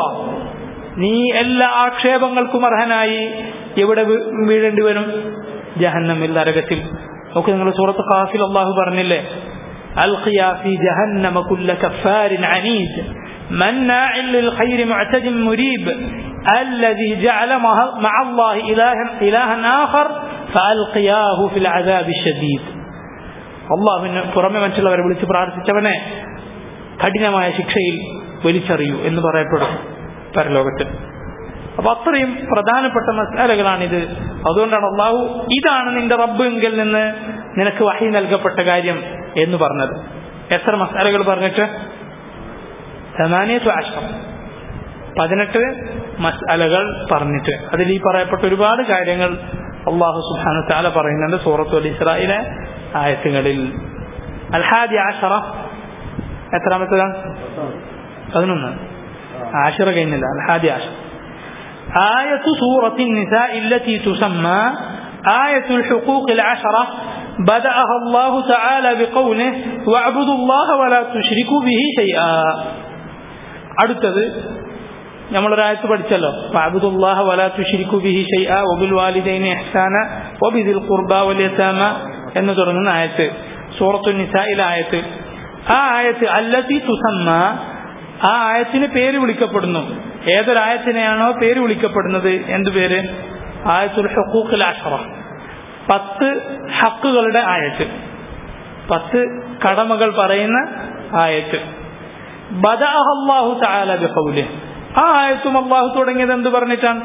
നീ എല്ലാ ആക്ഷേപങ്ങൾക്കും അർഹനായി എവിടെ വീ- വീഴേണ്ടി വരും ജഹന്നമിൽ നരകത്തിൽ നോക്ക് നിങ്ങൾ സൂറത്ത് ഖാഫിൽ അള്ളാഹു പറഞ്ഞില്ലേ ألقيا في جهنم كل كفار عنيد مناع للخير معتد مريب الذي جعل مع- مع الله إلها, إلها آخر فألقياه في العذاب الشديد അള്ളാഹുവിന് പുറമെ മറ്റുള്ളവരെ വിളിച്ച് പ്രാർത്ഥിച്ചവനെ കഠിനമായ ശിക്ഷയിൽ വലിച്ചെറിയൂ എന്ന് പറയപ്പെടും പരലോകത്തിൽ അപ്പൊ അത്രയും പ്രധാനപ്പെട്ട മസാലകളാണിത് അതുകൊണ്ടാണ് അള്ളാഹു ഇതാണ് നിന്റെ റബ്ബ് എങ്കിൽ നിന്ന് നിനക്ക് വഹി നൽകപ്പെട്ട കാര്യം എന്ന് പറഞ്ഞത് എത്ര മസാലകൾ പറഞ്ഞിട്ട് സമാനിയത്തു അഷ്ടം പതിനെട്ട് മസാലകൾ പറഞ്ഞിട്ട് അതിൽ ഈ പറയപ്പെട്ട ഒരുപാട് കാര്യങ്ങൾ അള്ളാഹു സുബാന താല പറയുന്നുണ്ട് സൂറത്തു അൽ ഇസ്രായിലെ ആയത്തുകളിൽ അൽഹാദി ആഷറ എത്രാമത്തതാണ് പതിനൊന്ന് ആഷിറ കഴിഞ്ഞില്ല അൽഹാദി ആഷറ آية سورة النساء التي تسمى آية الحقوق العشرة بدأها الله تعالى بقوله واعبدوا الله ولا تشركوا به شيئا അടുത്തത് നമ്മളൊരായത്ത് പഠിച്ചല്ലോ വാബുദുല്ലാഹ വലാ തുഷിരിക്കു ബിഹി ഷൈഅ വബിൽ വാലിദൈനി ഇഹ്സാന വബിദിൽ ഖുർബ വൽ യതാമ എന്ന് തുടങ്ങുന്ന ആയത്ത് സൂറത്തു നിസായിലെ ആയത്ത് ആ ആയത്ത് അല്ലത്തി തുസമ്മ ആ ആയത്തിന് പേര് വിളിക്കപ്പെടുന്നു ഏതൊരായത്തിനെയാണോ പേര് വിളിക്കപ്പെടുന്നത് എന്ത് പേര് ആയത്തുൽ ഹുഖൂഖിൽ അഷറ പത്ത് ഹക്കുകളുടെ ആയത്ത് പത്ത് കടമകൾ പറയുന്ന ആയത്ത് ബദഅഹ അല്ലാഹു തആല ബിഖൗലിഹി ആ ആയത്തും അള്ളാഹു തുടങ്ങിയത് എന്ത് പറഞ്ഞിട്ടാണ്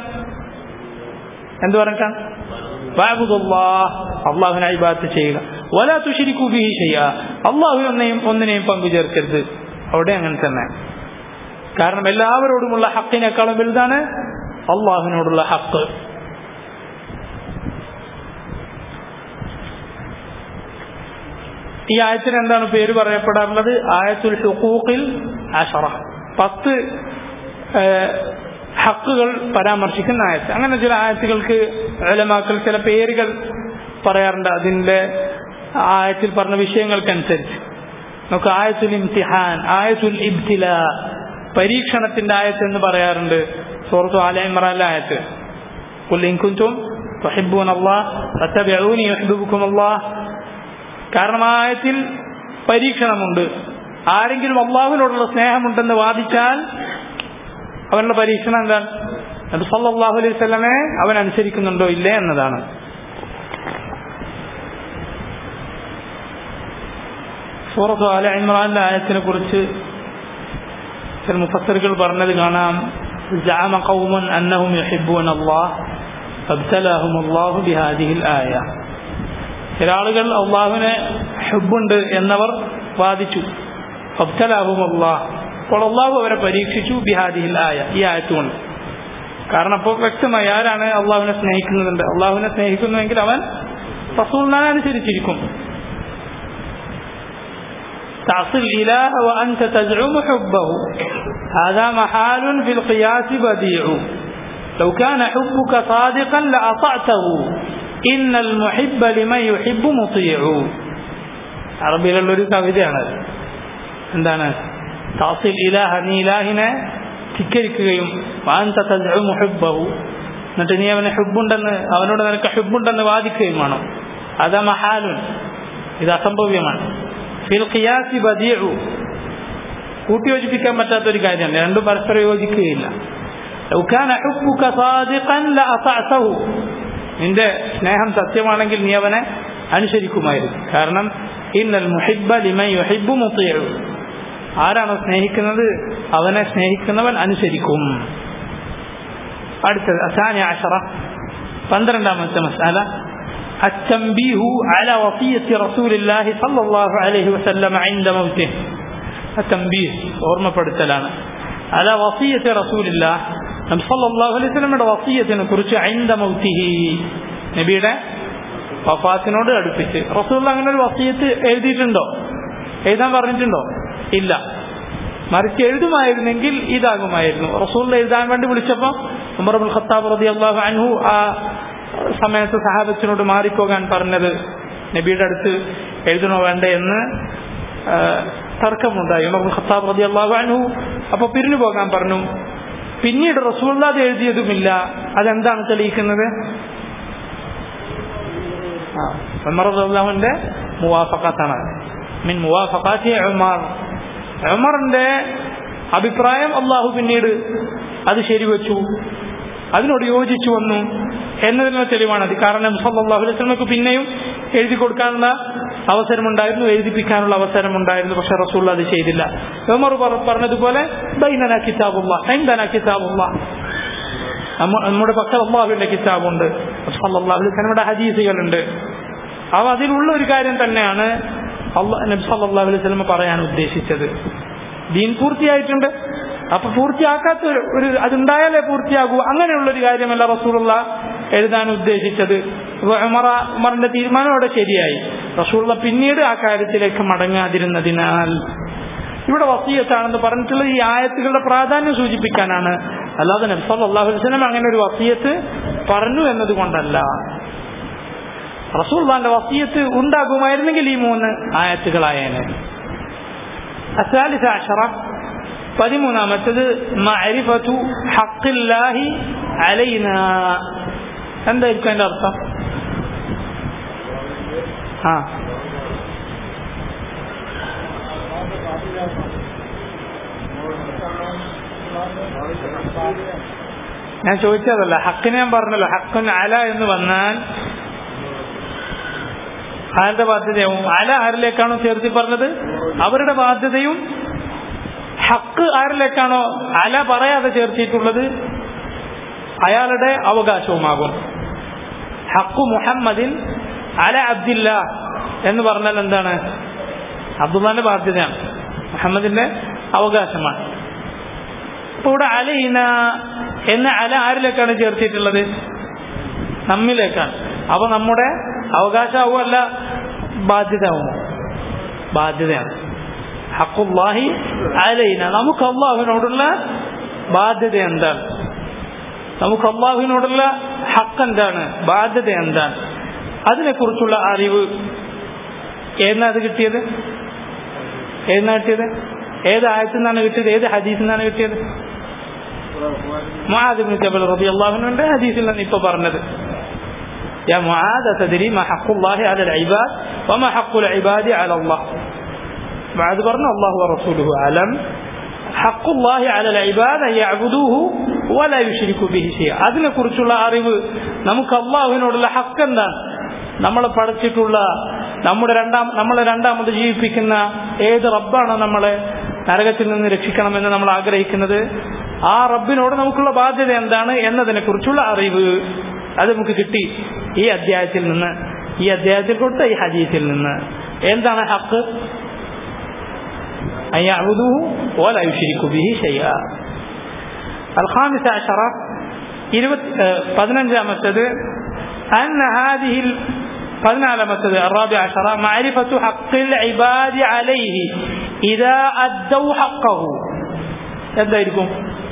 എന്ത് പറഞ്ഞിട്ടാണ് വാബുദുല്ലാഹ് അള്ളാഹുവിനെ ഇബാദത്ത് ചെയ്യുക വലാ തുശരിക്കു ബിഹി ചെയ്യുക അള്ളാഹു ഒന്നെയും ഒന്നിനെയും പങ്കു ചേർക്കരുത് അവിടെ അങ്ങനെ തന്നെ കാരണം എല്ലാവരോടുമുള്ള ഹക്കിനേക്കാളും വലുതാണ് അള്ളാഹുവിനോടുള്ള ഹക്ക് ഈ ആയത്തിന് എന്താണ് പേര് പറയപ്പെടാറുള്ളത് ആയത്തുൽ ഹുഖൂഖിൽ അഷറ പത്ത് ഏഹ്, ഹക്കുകൾ പരാമർശിക്കുന്ന ആയത്ത് അങ്ങനെ ചില ആയത്തുകൾക്ക് ഉലമാക്കൾ ചില പേരുകൾ പറയാറുണ്ട് അതിന്റെ ആയത്തിൽ പറഞ്ഞ വിഷയങ്ങൾക്കനുസരിച്ച് നമുക്ക് ആയത്തുൽ ഇംതിഹാൻ ആയത്തുൽ ഇബ്തില പരീക്ഷണത്തിന്റെ ആയത്ത് എന്ന് പറയാറുണ്ട് സൂറത്തു ആല ഇമ്രാനിലെ ആയത്ത് قل إن كنتم تحبون الله فاتبعوني يحببكم الله കാരണം ആ ആയത്തിൽ പരീക്ഷണമുണ്ട് ആരെങ്കിലും അള്ളാഹുവിനോടുള്ള സ്നേഹമുണ്ടെന്ന് വാദിച്ചാൽ അവനുള്ള പരീക്ഷണം എന്താണ് അത് സല്ലല്ലാഹു അലൈഹി വസല്ലമെ അവൻ അനുസരിക്കുന്നുണ്ടോ ഇല്ലേ എന്നതാണ് സൂറത്ത് ആല ഇമ്രാന്റെ ആയത്തിനെ കുറിച്ച് ചില മുഫസറുകൾ പറഞ്ഞത് കാണാം زعم قوم أنهم يحبون الله فابتلاهم الله بهذه الآية ചില ആളുകൾ അള്ളാഹുവിനെ ഹുബുണ്ട് എന്നവർ വാദിച്ചു അബ്തലാഹും അള്ളാഹ് അപ്പോൾ അള്ളാഹു അവരെ പരീക്ഷിച്ചു ബിഹാദിഹിൽ ആയ ഈ ആയത്തുകൊണ്ട് കാരണം അപ്പോൾ വ്യക്തമായി ആരാണ് അള്ളാഹുവിനെ സ്നേഹിക്കുന്നുണ്ട് അള്ളാഹുവിനെ സ്നേഹിക്കുന്നുവെങ്കിൽ അവൻ റസൂലിനെ അനുസരിച്ചിരിക്കും تعصي الإله وأنت تزعم حبه هذا محال في القياس بديع لو كان حبك صادقا لأطعته إن المحب لمن يحب مطيع അറബിയിലുള്ള ഒരു കവിതയാണ് എന്താണ് താസിൽ ഇലാഹ നീ ഇലാഹിനെ ധിക്കരിക്കുകയും വാൻത തസ്ഉമു ഹുബ്ബഹു എന്നിട്ട് നീ അവനെ ഹുബുണ്ടെന്ന് അവനോട് നിനക്ക് ഹുബുണ്ടെന്ന് വാദിക്കുകയും വേണം അത മഹാലുൻ ഇത് അസംഭവ്യമാണ് ഫിൽ ഖിയാസി ബദീഉ കൂട്ടിയോജിപ്പിക്കാൻ പറ്റാത്ത ഒരു കാര്യമാണ് രണ്ടും പരസ്പരം യോജിക്കുകയില്ല ലൗ കാന ഹുബ്ബുക സാദിഖൻ ലഅതഅതഹു നിന്റെ സ്നേഹം സത്യമാണെങ്കിൽ നീ അവനെ അനുസരിക്കുമായിരുന്നു കാരണം ഇന്നൽ മുഹിബ്ബ ലിമൻ യുഹിബ്ബു മുത്തിഉ ആരാണോ സ്നേഹിക്കുന്നത് അവനെ സ്നേഹിക്കുന്നവൻ അനുസരിക്കും അടുത്തത് അസാനി അഷറ പന്ത്രണ്ടാമത്തെ മസാല التنبيه على وصية رسول الله صلى الله عليه وسلم عند موته التنبيه ഓർമ്മ പെടുത്തലാണ് على وصية رسول الله നബി സല്ലല്ലാഹു അലൈഹി വസല്ലമയുടെ വസിയത്തിനെ കുറിച്ച് عند موته നബിയുടെ വഫാത്തിനോട് അടുപ്പിച്ച് റസൂൽ അങ്ങനെ ഒരു വസീയത്ത് എഴുതിയിട്ടുണ്ടോ എഴുതാൻ പറഞ്ഞിട്ടുണ്ടോ ഇല്ല മറിച്ച് എഴുതുമായിരുന്നെങ്കിൽ ഇതാകുമായിരുന്നു റസൂൽ എഴുതാൻ വേണ്ടി വിളിച്ചപ്പോൾ ഉമർബുൽ ഖത്താബ് റതി അള്ളാഹു അൻഹു ആ സമയത്ത് സഹാബത്തിനോട് മാറിപ്പോകാൻ പറഞ്ഞത് നബിയുടെ അടുത്ത് എഴുതണോ വേണ്ടേ എന്ന് ആ, തർക്കമുണ്ടായി ഉമർബുൽ ഖത്താബ് റതി അള്ളാഹു അൻഹു അപ്പോൾ പിരിഞ്ഞു പോകാൻ പറഞ്ഞു പിന്നീട് റസൂൽ അത് എഴുതിയതുമില്ല അതെന്താണ് തെളിയിക്കുന്നത് ആ, ഉമർ റളിയല്ലാഹുവിന്റെ മുവാഫഖത്താണ് മിൻ മുവാഫഖാത്തി ഉമർ ഉമറിന്റെ അഭിപ്രായം അള്ളാഹു പിന്നീട് അത് ശരിവെച്ചു അതിനോട് യോജിച്ചു വന്നു എന്നതിനുള്ള തെളിവാണത് കാരണം സല്ലല്ലാഹു അലൈഹി വസല്ലമക്ക് പിന്നെയും എഴുതി കൊടുക്കാനുള്ള അവസരമുണ്ടായിരുന്നു എഴുതിപ്പിക്കാനുള്ള അവസരമുണ്ടായിരുന്നു പക്ഷെ റസൂൽ അത് ചെയ്തില്ല ഉമർ പറ- പറഞ്ഞതുപോലെ ബൈനന കിതാബുള്ള എന്താണ് കിതാബുള്ള നമ്മ- നമ്മുടെ പക്കൽ അള്ളാഹുവിന്റെ കിതാബുണ്ട് സല്ലല്ലാഹു അലൈഹി വസല്ലമയുടെ ഹദീസുകളുണ്ട് അവ അതിലുള്ള ഒരു കാര്യം തന്നെയാണ് അള്ളാഹ് നബി സല്ലല്ലാഹു അലൈഹി വസല്ലമ പറയാൻ ഉദ്ദേശിച്ചത് ദീൻ പൂർത്തിയായിട്ടുണ്ട് അപ്പൊ പൂർത്തിയാക്കാത്ത ഒരു- ഒരു അതുണ്ടായാലേ പൂർത്തിയാകൂ അങ്ങനെയുള്ള ഒരു കാര്യമല്ല റസൂലുള്ള എഴുതാൻ ഉദ്ദേശിച്ചത് അപ്പൊ ഉമറ ഉമറിന്റെ തീരുമാനം അവിടെ ശരിയായി റസൂലുള്ള പിന്നീട് ആ കാര്യത്തിലേക്ക് മടങ്ങാതിരുന്നതിനാൽ ഇവിടെ വസീയത്താണെന്ന് പറഞ്ഞിട്ടുള്ളത് ഈ ആയത്തുകളുടെ പ്രാധാന്യം സൂചിപ്പിക്കാനാണ് അല്ലാതെ നബി സല്ലല്ലാഹു അലൈഹി വസല്ലം അങ്ങനെ ഒരു വസീയത്ത് പറഞ്ഞു എന്നതുകൊണ്ടല്ല റസൂൽന്റെ വസീയത്ത് ഉണ്ടാകുമായിരുന്നെങ്കിൽ ഈ മൂന്ന് ആയത്തുകളായേനെ الثالث عشرة പതിമൂന്നാമത്തത് മഅരിഫത്തു ഹഖില്ലാഹി അലൈന എന്തായിരിക്കും അതിന്റെ അർത്ഥം ആ ഞാൻ ചോദിച്ചതല്ല ഹക്കിനെ ഞാൻ പറഞ്ഞല്ലോ ഹക്കുൻ അല എന്ന് വന്നാൽ ആരുടെ ബാധ്യതയാവും അല ആരിലേക്കാണോ ചേർത്തി പറഞ്ഞത് അവരുടെ ബാധ്യതയും ഹക്ക് ആരിലേക്കാണോ അല പറയാതെ ചേർത്തിയിട്ടുള്ളത് അയാളുടെ അവകാശവുമാകും ഹക്കു മുഹമ്മദിൻ അല അബ്ദില്ല എന്ന് പറഞ്ഞാൽ എന്താണ് അബ്ദുല്ലാന്റെ ബാധ്യതയാണ് മുഹമ്മദിന്റെ അവകാശമാണ് അപ്പൊ ഇവിടെ അലയിന എന്ന അല ആരിലേക്കാണ് ചേർത്തിട്ടുള്ളത് നമ്മിലേക്കാണ് അപ്പൊ നമ്മുടെ അവകാശമാവും അല്ല ബാധ്യതയാവുമോ ബാധ്യതയാണ് ഹക്കുല്ലാഹി അലൈന നമുക്ക് അള്ളാഹുവിനോടുള്ള ബാധ്യത എന്താണ് നമുക്ക് അള്ളാഹുവിനോടുള്ള ഹക്ക് എന്താണ് ബാധ്യത എന്താണ് അതിനെക്കുറിച്ചുള്ള അറിവ് ഏന്നാ അത് കിട്ടിയത് ഏന്നാ കിട്ടിയത് ഏത് ആയത്തിൽ നിന്നാണ് കിട്ടിയത് ഏത് ഹദീസിൽ നിന്നാണ് കിട്ടിയത് മുആദിബിൻ ജബൽ റളിയല്ലാഹുവിന്റെ ഹദീസിൽ നിന്ന് ഇപ്പൊ പറഞ്ഞത് يا معاذ تدري ما حق الله على العباد وما حق العباد على الله معاذ برنا الله ورسوله أعلم حق الله على العباد أن يعبدوه ولا يشركوا به شيئا അതിനെ കുറിച്ചുള്ള അറിവ് നമുക്ക് അള്ളാഹുവിനോടുള്ള ഹക്ക് എന്താണ് നമ്മളെ പഠിച്ചിട്ടുള്ള നമ്മുടെ രണ്ടാം നമ്മളെ രണ്ടാമത് ജീവിപ്പിക്കുന്ന ഏത് റബ്ബാണ് നമ്മളെ നരകത്തിൽ നിന്ന് രക്ഷിക്കണമെന്ന് നമ്മൾ ആഗ്രഹിക്കുന്നത് ആ റബ്ബിനോട് നമുക്കുള്ള ബാധ്യത എന്താണ് എന്നതിനെ കുറിച്ചുള്ള അറിവ് അത് നമുക്ക് കിട്ടി ഈ അധ്യായത്തിൽ നിന്ന് ഈ അധ്യായത്തിൽ കൊടുത്ത ഈ ഹദീസിൽ നിന്ന് എന്താണ് ഹക്ക് أن يعبدوه ولا يشركوا به شيئا الخامس عشر പതിനഞ്ചാമത്തത് أن هذه പതിനാലാമത്തത് الرابع عشر معرفة حق العباد عليه إذا أدوا حقه എന്തായിരിക്കും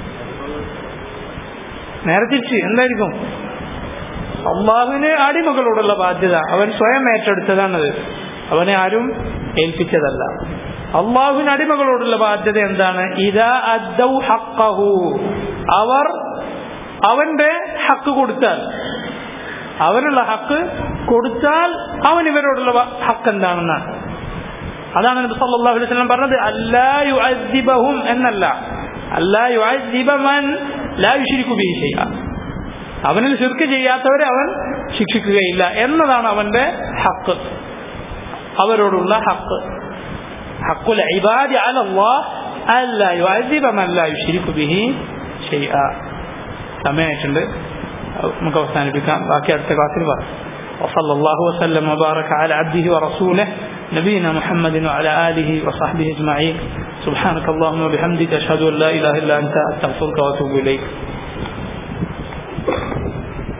നേരെ തിരിച്ച് എന്തായിരിക്കും അള്ളാഹുവിന് അടിമകളോടുള്ള ബാധ്യത അവൻ സ്വയം ഏറ്റെടുത്തതാണത് അവനെ ആരും ഏൽപ്പിച്ചതല്ല അള്ളാഹുവിന് അടിമകളോടുള്ള ബാധ്യത എന്താണ് ഇതാ അദ്ദൗ ഹക്കഹു അവർ അവന്റെ ഹക്ക് കൊടുത്താൽ അവനുള്ള ഹക്ക് കൊടുത്താൽ അവൻ ഇവരോടുള്ള ഹക്ക് എന്താണെന്നാണ് അതാണ് നബി സല്ലല്ലാഹു അലൈഹി വസല്ലം പറഞ്ഞത് അല്ലാ യുഅദ്ദിബഹും എന്നല്ല അല്ലാ യുഅദ്ദിബ മൻ ലാ യുശ്രികു ബിഹി ഷൈഅ അവനിൽ ശിർക്ക് ചെയ്യാത്തവരെ അവൻ ശിക്ഷിക്കുകയില്ല എന്നതാണ് അവന്റെ ഹക്ക് അവരോടുള്ള ഹക്ക് ഹക്കുൽ ഇബാദി അല അല്ലാഹ് അല്ലാ യുഅദ്ദിബ മൻ ലാ യുശ്രികു ബിഹി ഷൈഅ സമയമായിട്ടുണ്ട് നമുക്ക് അവസാനിപ്പിക്കാം ബാക്കി അടുത്ത ക്ലാസ്സിൽ പറയാം وصلى الله وسلم وبارك على عبده ورسوله نبينا محمد وعلى آله وصحبه أجمعين سبحانك اللهم وبحمدك أشهد أن لا إله إلا أنت أستغفرك وأتوب إليك